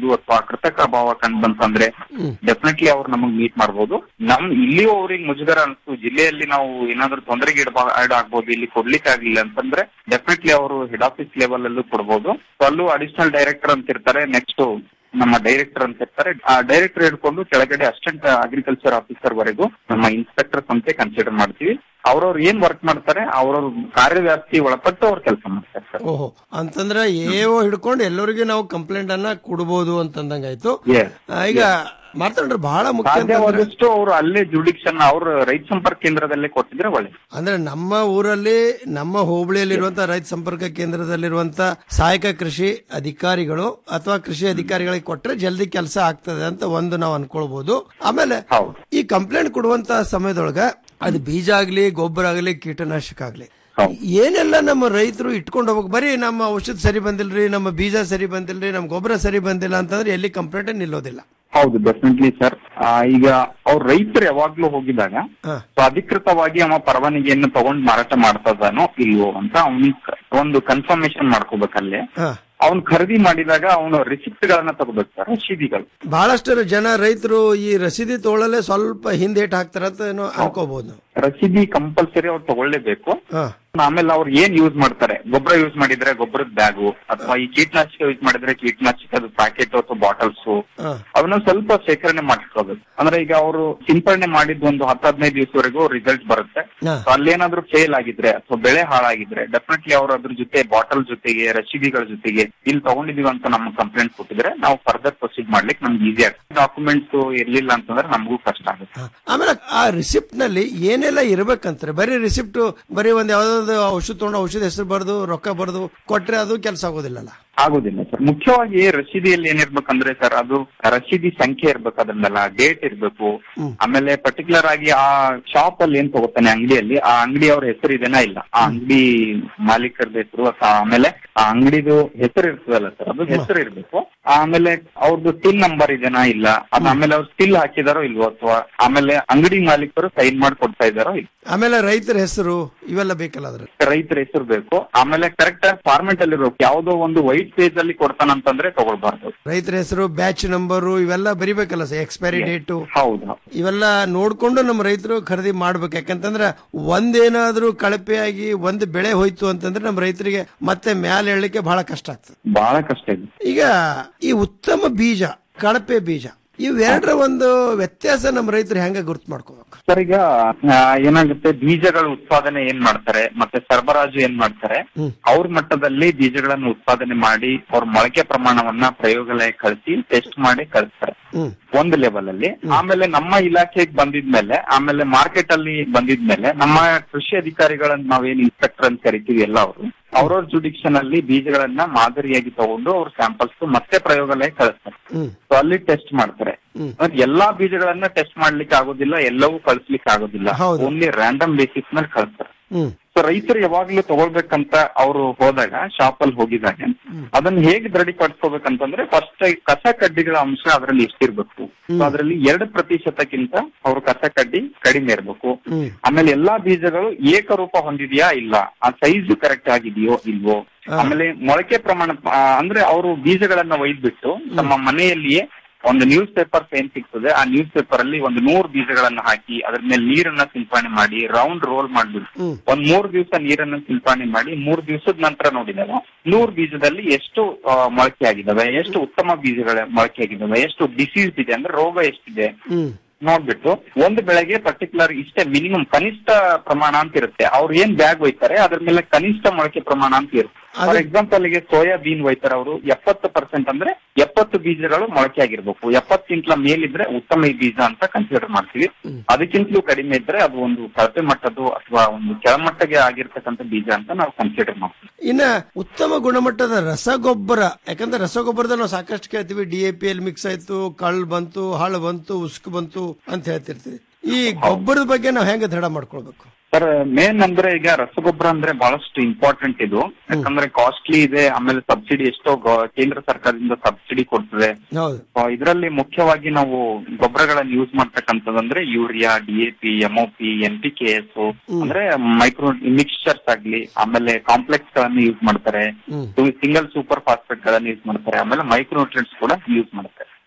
S: ಕೃತಕ ಅಭಾವ ಕಂಡು ಬಂತಂದ್ರೆ ಡೆಫಿನೆಟ್ಲಿ ಅವ್ರು ನಮಗ್ ಮೀಟ್ ಮಾಡ್ಬೋದು ನಮ್ ಇಲ್ಲಿಯೂ ಅವ್ರಿಗೆ ಮುಜುಗರ ಅನ್ಸ್ತು ಜಿಲ್ಲೆಯಲ್ಲಿ ನಾವು ಏನಾದ್ರೂ ತೊಂದರೆಗೆ ಆಗ್ಬೋದು ಇಲ್ಲಿ ಕೊಡ್ಲಿಕ್ಕೆ ಆಗ್ಲಿಲ್ಲ ಅಂತಂದ್ರೆ ಡೆಫಿನೆಟ್ಲಿ ಅವರು ಹೆಡ್ ಆಫೀಸ್ ಲೆವೆಲ್ ಅಲ್ಲೂ ಕೊಡ್ಬೋದು So ಅಲ್ಲೂ ಅಡಿಷನಲ್ ಡೈರೆಕ್ಟರ್ ಅಂತ ಇರ್ತಾರೆ ನೆಕ್ಸ್ಟ್ ನಮ್ಮ ಡೈರೆಕ್ಟರ್ ಅಂತ ಇರ್ತಾರೆ ಆ ಡೈರೆಕ್ಟರ್ ಹಿಡ್ಕೊಂಡು ಕೆಳಗಡೆ ಅಸಿಸ್ಟೆಂಟ್ ಅಗ್ರಿಕಲ್ಚರ್ ಆಫೀಸರ್ ವರೆಗೂ ನಮ್ಮ ಇನ್ಸ್ಪೆಕ್ಟರ್ಸ್ ಅಂತ ಕನ್ಸಿಡರ್ ಮಾಡ್ತೀವಿ ಅವ್ರವ್ರು ಏನ್ ವರ್ಕ್ ಮಾಡ್ತಾರೆ ಅವ್ರವ್ರ ಕಾರ್ಯವ್ಯಾಪ್ತಿ ಒಳಪಟ್ಟು ಅವ್ರು ಕೆಲಸ ಮಾಡ್ತಾರೆ ಸರ್
O: ಓಹೋ ಅಂತಂದ್ರೆ ಏವೋ ಹಿಡ್ಕೊಂಡು ಎಲ್ಲರಿಗೂ ನಾವು ಕಂಪ್ಲೇಂಟ್ ಅನ್ನ ಕೊಡ್ಬೋದು ಅಂತಂದಂಗಾಯ್ತು
S: Yes.
O: ಆ, ಈಗ ಮಾತಾಡ್ರೆ ಬಹಳ ಮುಖ್ಯ ಅಂತಂದ್ರೆ
S: ಸಾಧ್ಯವಾದಷ್ಟು ಅವರು ಅಲ್ಲೇ ಜುಡಿಕ್ಷನ್ ಅವ್ರ ರೈತ ಸಂಪರ್ಕ ಕೇಂದ್ರದಲ್ಲೇ ಕೊಟ್ಟಿದ್ರೆ ಒಳ್ಳೆ
O: ಅಂದ್ರೆ ನಮ್ಮ ಊರಲ್ಲಿ ನಮ್ಮ ಹೋಬಳಿಯಲ್ಲಿರುವಂತಹ ರೈತ ಸಂಪರ್ಕ ಕೇಂದ್ರದಲ್ಲಿರುವಂತ ಸಹಾಯಕ ಕೃಷಿ ಅಧಿಕಾರಿಗಳು ಅಥವಾ ಕೃಷಿ ಅಧಿಕಾರಿಗಳಿಗೆ ಕೊಟ್ರೆ ಜಲ್ದಿ ಕೆಲಸ ಆಗ್ತದೆ ಅಂತ ಒಂದು ನಾವು ಅನ್ಕೊಳ್ಬಹುದು ಆಮೇಲೆ ಈ ಕಂಪ್ಲೇಂಟ್ ಕೊಡುವಂತ ಸಮಯದೊಳಗ ಅದು ಬೀಜ ಆಗ್ಲಿ ಗೊಬ್ಬರ ಆಗ್ಲಿ ಕೀಟನಾಶಕ ಆಗ್ಲಿ ಏನೆಲ್ಲ ನಮ್ಮ ರೈತರು ಇಟ್ಕೊಂಡು ಹೋಗ್ಬೇಕು ಬರೀ ನಮ್ಮ ಔಷಧ ಸರಿ ಬಂದಿಲ್ರಿ ನಮ್ಮ ಬೀಜ ಸರಿ ಬಂದಿಲ್ರಿ ನಮ್ಮ ಗೊಬ್ಬರ ಸರಿ ಬಂದಿಲ್ಲ ಅಂತಂದ್ರೆ ಎಲ್ಲಿ ಕಂಪ್ಲೇಂಟ್ ನಿಲ್ಲೋದಿಲ್ಲ
S: ಹೌದು ಡೆಫಿನೆಟ್ಲಿ ಸರ್ ಈಗ ಅವ್ರ ರೈತರು ಯಾವಾಗ್ಲೂ ಹೋಗಿದಾಗ ಸೊ ಅಧಿಕೃತವಾಗಿ ಅವ ಪರವಾನಗಿಯನ್ನು ತಗೊಂಡ್ ಮಾರಾಟ ಮಾಡ್ತದಾನೋ ಇಲ್ವೋ ಅಂತ ಅವನಿಗೆ ಒಂದು ಕನ್ಫರ್ಮೇಶನ್ ಮಾಡ್ಕೋಬೇಕಲ್ಲೇ ಅವ್ನ್ ಖರೀದಿ ಮಾಡಿದಾಗ ಅವನು ರಿಸಿಪ್ಟ್ ಗಳನ್ನ ತಗೋಬೇಕು ಸರ್ ರಶೀದಿಗಳು
O: ಬಹಳಷ್ಟು ಜನ ರೈತರು ಈ ರಸೀದಿ ತೊಗೊಳಲೆ ಸ್ವಲ್ಪ ಹಿಂದೇಟ್ ಹಾಕ್ತಾರಂತ ಏನೋ ಅನ್ಕೋಬಹುದು
S: ರಸೀದಿ ಕಂಪಲ್ಸರಿ ಅವ್ರು ತಗೊಳ್ಳೇಬೇಕು
O: ಹಾ
S: ಆಮೇಲೆ ಅವ್ರು ಏನ್ ಯೂಸ್ ಮಾಡ್ತಾರೆ ಗೊಬ್ಬರ ಯೂಸ್ ಮಾಡಿದ್ರೆ ಗೊಬ್ಬರದ ಬ್ಯಾಗು ಅಥವಾ ಈ ಕೀಟನಾಶಕ ಯೂಸ್ ಮಾಡಿದ್ರೆ ಕೀಟನಾಶಕದ ಪ್ಯಾಕೆಟ್ ಅಥವಾ ಬಾಟಲ್ಸ್
O: ಹಾ
S: ಅವನ್ನ ಸ್ವಲ್ಪ ಶೇಖರಣೆ ಮಾಡ್ಕೋಬೇಕು ಅಂದ್ರೆ ಈಗ ಅವರು ಸಿಂಪರಣೆ ಮಾಡಿದ ಒಂದು ಹತ್ತು ಹದಿನೈದು ದಿವಸವರೆಗೂ ರಿಸಲ್ಟ್ ಬರುತ್ತೆ
O: ಹಾ.
S: So ಅಲ್ಲೇನಾದ್ರೂ ಫೇಲ್ ಆಗಿದ್ರೆ ಅಥವಾ ಬೆಳೆ ಹಾಳಾಗಿದ್ರೆ ಡೆಫಿನೆಟ್ಲಿ ಅವ್ರು ಅದ್ರ ಜೊತೆ ಬಾಟಲ್ ಜೊತೆಗೆ ರಸೀದಿಗಳ ಜೊತೆಗೆ ಇಲ್ಲಿ ತಗೊಂಡಿದೀವಿ ಅಂತ ನಮ್ಗೆ ಕಂಪ್ಲೇಂಟ್ ಕೊಟ್ಟಿದ್ರೆ ನಾವು ಫರ್ದರ್ ಪ್ರೊಸೀಡ್ ಮಾಡ್ಲಿಕ್ಕೆ ನಮ್ಗೆ ಈಸಿ ಆಗ್ತದೆ ಡಾಕ್ಯುಮೆಂಟ್ಸ್ ಇರ್ಲಿಲ್ಲ ಅಂತಂದ್ರೆ ನಮಗೂ ಕಷ್ಟ ಆಗುತ್ತೆ
O: ಆಮೇಲೆ ಆ ರಿಸಿಪ್ಟ್ ನಲ್ಲಿ ಏನೆಲ್ಲ ಇರ್ಬೇಕಂತಾರೆ ಬರೀ ರಿಸಿಪ್ಟ್ ಬರೀ ಒಂದ್ ಯಾವ್ದಾದ್ರು ಔಷಧ ತಗೊಂಡು ಔಷಧ ಹೆಸರು ಬರ್ದು ರೊಕ್ಕ ಬರ್ದು ಕೊಟ್ರೆ ಅದು ಕೆಲಸ ಆಗೋದಿಲ್ಲಲ್ಲ
S: ಆಗೋದಿಲ್ಲ ಸರ್ ಮುಖ್ಯವಾಗಿ ರಸೀದಿಯಲ್ಲಿ ಏನಿರ್ಬೇಕಂದ್ರೆ ಸರ್ ಅದು ರಸೀದಿ ಸಂಖ್ಯೆ ಇರ್ಬೇಕು ಅದ್ರನ್ನೆಲ್ಲ ಡೇಟ್ ಇರ್ಬೇಕು ಆಮೇಲೆ ಪರ್ಟಿಕ್ಯುಲರ್ ಆಗಿ ಆ ಶಾಪ್ ಅಲ್ಲಿ ಏನ್ ತಗೋತಾನೆ ಅಂಗಡಿಯಲ್ಲಿ ಆ ಅಂಗಡಿ ಅವ್ರ ಹೆಸರು ಇದೆನಾ ಇಲ್ಲ ಆ ಅಂಗಡಿ ಮಾಲೀಕರದ ಹೆಸರು ಅಥವಾ ಆಮೇಲೆ ಆ ಅಂಗಡಿದು ಹೆಸರು ಇರ್ತದಲ್ಲ ಸರ್ ಅದು ಹೆಸರು ಇರ್ಬೇಕು ಆಮೇಲೆ ಅವ್ರದ್ದು ಸ್ಟಿಲ್ ನಂಬರ್ ಇದೆನಾ ಇಲ್ಲ ಅದ್ ಆಮೇಲೆ ಅವ್ರು ಸ್ಟಿಲ್ ಹಾಕಿದಾರೋ ಇಲ್ವೋ ಅಥವಾ ಆಮೇಲೆ ಅಂಗಡಿ ಮಾಲೀಕರು ಸೈನ್ ಮಾಡಿ ಕೊಡ್ತಾ ಇದಾರೋ ಇಲ್ಲ
O: ಆಮೇಲೆ ರೈತರ ಹೆಸರು ಇವೆಲ್ಲ ಬೇಕಲ್ಲ ಅದ್ರ
S: ರೈತರ ಹೆಸರು ಬೇಕು ಆಮೇಲೆ ಕರೆಕ್ಟ್ ಆಗಿ ಫಾರ್ಮೆಟ್ ಅಲ್ಲಿ ಇರ್ಬೇಕು ಯಾವ್ದೋ ಒಂದು ವೈಟ್ ಪೇಜ್ ಅಲ್ಲಿ ಕೊಡ್ತಾನಂತಂದ್ರೆ ತಗೊಳ್ಬಾರ್ದು
O: ರೈತರ ಹೆಸರು ಬ್ಯಾಚ್ ನಂಬರು ಇವೆಲ್ಲ ಬರಿಬೇಕಲ್ಲ ಸರ್ ಎಕ್ಸ್ಪೈರಿ ಡೇಟು
S: ಹೌದು
O: ಇವೆಲ್ಲ ನೋಡ್ಕೊಂಡು ನಮ್ಮ ರೈತರು ಖರೀದಿ ಮಾಡ್ಬೇಕು ಯಾಕಂತಂದ್ರೆ ಒಂದೇನಾದ್ರೂ ಕಳಪೆಯಾಗಿ ಒಂದು ಬೆಳೆ ಹೋಯ್ತು ಅಂತಂದ್ರೆ ನಮ್ಮ ರೈತರಿಗೆ ಮತ್ತೆ ಮ್ಯಾಲೆ ಹೇಳಲಿಕ್ಕೆ ಬಹಳ ಕಷ್ಟ ಆಗ್ತದೆ
S: ಬಹಳ ಕಷ್ಟ ಇದೆ
O: ಈಗ ಈ ಉತ್ತಮ ಬೀಜ ಕಳಪೆ ಬೀಜ ಇವೆರಡರ ಒಂದು ವ್ಯತ್ಯಾಸ ನಮ್ಮ ರೈತರು ಹೆಂಗ ಗುರ್ತು ಮಾಡ್ಕೋಬೇಕು
S: ಸರ್ ಈಗ ಆ, ಏನಾಗುತ್ತೆ ಬೀಜಗಳ ಉತ್ಪಾದನೆ ಏನ್ ಮಾಡ್ತಾರೆ ಮತ್ತೆ ಸರಬರಾಜು ಏನ್ ಮಾಡ್ತಾರೆ ಅವ್ರ ಮಟ್ಟದಲ್ಲಿ ಬೀಜಗಳನ್ನು ಉತ್ಪಾದನೆ ಮಾಡಿ ಅವ್ರ ಮೊಳಕೆ ಪ್ರಮಾಣವನ್ನ ಪ್ರಯೋಗಾಲಯ ಕಳಿಸಿ ಟೆಸ್ಟ್ ಮಾಡಿ ಕಳಿಸ್ತಾರೆ ಒಂದು ಲೆವೆಲ್ ಅಲ್ಲಿ ಆಮೇಲೆ ನಮ್ಮ ಇಲಾಖೆಗೆ ಬಂದಿದ್ಮೇಲೆ ಆಮೇಲೆ ಮಾರ್ಕೆಟ್ ಅಲ್ಲಿ ಬಂದಿದ್ಮೇಲೆ ನಮ್ಮ ಕೃಷಿ ಅಧಿಕಾರಿಗಳನ್ನ ನಾವೇನ್ ಇನ್ಸ್ಪೆಕ್ಟರ್ ಅಂತ ಕರಿತೀವಿ ಎಲ್ಲ ಅವರು ಅವ್ರವ್ರ ಜುಡಿಕ್ಷನ್ ಅಲ್ಲಿ ಬೀಜಗಳನ್ನ ಮಾದರಿಯಾಗಿ ತಗೊಂಡು ಅವ್ರ ಸ್ಯಾಂಪಲ್ಸ್ ಮತ್ತೆ ಪ್ರಯೋಗಾಲಯ ಕಳಿಸ್ತಾರೆ ಸೊ ಅಲ್ಲಿ ಟೆಸ್ಟ್ ಮಾಡ್ತಾರೆ ಅಂದ್ರೆ ಎಲ್ಲಾ ಬೀಜಗಳನ್ನ ಟೆಸ್ಟ್ ಮಾಡ್ಲಿಕ್ಕೆ ಆಗೋದಿಲ್ಲ ಎಲ್ಲವೂ ಕಳಿಸ್ಲಿಕ್ಕೆ ಆಗೋದಿಲ್ಲ ಓನ್ಲಿ ರ್ಯಾಂಡಮ್ ಬೇಸಿಸ್ ಮೇಲೆ ಕಳಿಸ್ತಾರೆ ಸೊ ರೈತರು ಯಾವಾಗ್ಲೂ ತಗೊಳ್ಬೇಕಂತ ಅವರು ಹೋದಾಗ ಶಾಪ್ ಅಲ್ಲಿ ಹೋಗಿದಾಗ ಅದನ್ನ ಹೇಗೆ ದೃಢಪಡಿಸ್ಕೋಬೇಕಂತಂದ್ರೆ ಫಸ್ಟ್ ಕಸ ಕಡ್ಡಿಗಳ ಅಂಶ ಅದರಲ್ಲಿ ಎಷ್ಟಿರ್ಬೇಕು ಸೊ ಅದರಲ್ಲಿ ಎರಡು ಪ್ರತಿಶತಕ್ಕಿಂತ ಅವ್ರ ಕಸ ಕಡ್ಡಿ ಕಡಿಮೆ ಇರ್ಬೇಕು ಆಮೇಲೆ ಎಲ್ಲಾ ಬೀಜಗಳು ಏಕರೂಪ ಹೊಂದಿದೆಯಾ ಇಲ್ಲ ಆ ಸೈಜ್ ಕರೆಕ್ಟ್ ಆಗಿದೆಯೋ ಇಲ್ವೋ ಆಮೇಲೆ ಮೊಳಕೆ ಪ್ರಮಾಣ ಆ, ಅಂದ್ರೆ ಅವರು ಬೀಜಗಳನ್ನ ಒಯ್ದ್ಬಿಟ್ಟು ತಮ್ಮ ಮನೆಯಲ್ಲಿಯೇ ಒಂದು ನ್ಯೂಸ್ ಪೇಪರ್ಸ್ ಏನ್ ಸಿಗ್ತದೆ ಆ ನ್ಯೂಸ್ ಪೇಪರ್ ಅಲ್ಲಿ ಒಂದು ನೂರು ಬೀಜಗಳನ್ನ ಹಾಕಿ ಅದ್ರ ಮೇಲೆ ನೀರನ್ನ ಸಿಂಪಡಣೆ ಮಾಡಿ ರೌಂಡ್ ರೋಲ್ ಮಾಡ್ಬಿಟ್ಟು ಒಂದ್ ಮೂರ್ ದಿವಸ ನೀರನ್ನ ಸಿಂಪಡಣೆ ಮಾಡಿ ಮೂರ್ ದಿವಸದ ನಂತರ ನೋಡಿದಾಗ ನೂರ್ ಬೀಜದಲ್ಲಿ ಎಷ್ಟು ಆ, ಮೊಳಕೆ ಆಗಿದಾವೆ ಎಷ್ಟು ಉತ್ತಮ ಬೀಜಗಳ ಮೊಳಕೆ ಆಗಿದಾವೆ ಎಷ್ಟು ಡಿಸೀಸ್ ಇದೆ ಅಂದ್ರೆ ರೋಗ ಎಷ್ಟಿದೆ ನೋಡ್ಬಿಟ್ಟು ಒಂದು ಬೆಳೆಗೆ ಪರ್ಟಿಕ್ಯುಲರ್ ಇಷ್ಟೇ ಮಿನಿಮಮ್ ಕನಿಷ್ಠ ಪ್ರಮಾಣ ಅಂತ ಇರುತ್ತೆ ಅವ್ರು ಏನ್ ಬ್ಯಾಗ್ ಒಯ್ತಾರೆ ಅದ್ರ ಮೇಲೆ ಕನಿಷ್ಠ ಮೊಳಕೆ ಪ್ರಮಾಣ ಅಂತ ಇರುತ್ತೆ ಫಾರ್ ಎಕ್ಸಾಂಪಲ್ ಗೆ ಸೋಯಾ ಬೀನ್ ಒಯ್ತಾರೆ ಅವರು ಎಪ್ಪತ್ತು ಪರ್ಸೆಂಟ್ ಅಂದ್ರೆ ಎಪ್ಪತ್ತು ಬೀಜಗಳು ಮೊಳಕೆ ಆಗಿರ್ಬೇಕು ಎಪ್ಪತ್ತಿಂತಲ ಮೇಲಿದ್ರೆ ಉತ್ತಮ ಈ ಬೀಜ ಅಂತ ಕನ್ಸಿಡರ್ ಮಾಡ್ತೀವಿ ಅದಕ್ಕಿಂತಲೂ ಕಡಿಮೆ ಇದ್ರೆ ಅದು ಒಂದು ಕಳಪೆ ಮಟ್ಟದ್ದು ಅಥವಾ ಒಂದು ಕೆಳಮಟ್ಟಗೆ ಆಗಿರ್ತಕ್ಕಂಥ ಬೀಜ ಅಂತ ನಾವು ಕನ್ಸಿಡರ್ ಮಾಡ್ತೀವಿ
O: ಇನ್ನ ಉತ್ತಮ ಗುಣಮಟ್ಟದ ರಸಗೊಬ್ಬರ ಯಾಕಂದ್ರೆ ರಸಗೊಬ್ಬರದಲ್ಲಿ ನಾವು ಸಾಕಷ್ಟು ಕೇಳ್ತೀವಿ D A P L mix ಆಯ್ತು ಕಳ್ಳು ಬಂತು ಹಾಳು ಬಂತು ಉಸ್ಕು ಬಂತು ಅಂತ ಹೇಳ್ತಿರ್ತೀವಿ ಈ ಗೊಬ್ಬರದ ಬಗ್ಗೆ ನಾವು ಹೆಂಗ ದೃಢ ಮಾಡ್ಕೊಳ್ಬೇಕು
S: ಸರ್ ಮೇನ್ ಅಂದ್ರೆ ಈಗ ರಸಗೊಬ್ಬರ ಅಂದ್ರೆ ಬಹಳಷ್ಟು ಇಂಪಾರ್ಟೆಂಟ್ ಇದು ಯಾಕಂದ್ರೆ ಕಾಸ್ಟ್ಲಿ ಇದೆ ಆಮೇಲೆ ಸಬ್ಸಿಡಿ ಎಷ್ಟೋ ಗೊ- ಕೇಂದ್ರ ಸರ್ಕಾರದಿಂದ ಸಬ್ಸಿಡಿ ಕೊಡ್ತದೆ
O: ಹೌದು
S: ಇದರಲ್ಲಿ ಮುಖ್ಯವಾಗಿ ನಾವು ಗೊಬ್ಬರಗಳನ್ನ ಯೂಸ್ ಮಾಡ್ತಕ್ಕಂಥದ್ದಂದ್ರೆ urea D A P MOP N P K S ಅಂದ್ರೆ ಮೈಕ್ರೋ ಮಿಕ್ಸ್ಚರ್ಸ್ ಆಗ್ಲಿ ಆಮೇಲೆ ಕಾಂಪ್ಲೆಕ್ಸ್ ಗಳನ್ನ ಯೂಸ್ ಮಾಡ್ತಾರೆ ಸಿಂಗಲ್ ಸೂಪರ್ ಫಾಸ್ಫೇಟ್ ಗಳನ್ನ ಯೂಸ್ ಮಾಡ್ತಾರೆ ಆಮೇಲೆ ಮೈಕ್ರೋನ್ಯೂಟ್ರಿಯೆಂಟ್ಸ್ ಕೂಡ ಯೂಸ್ ಮಾಡ್ತಾರೆ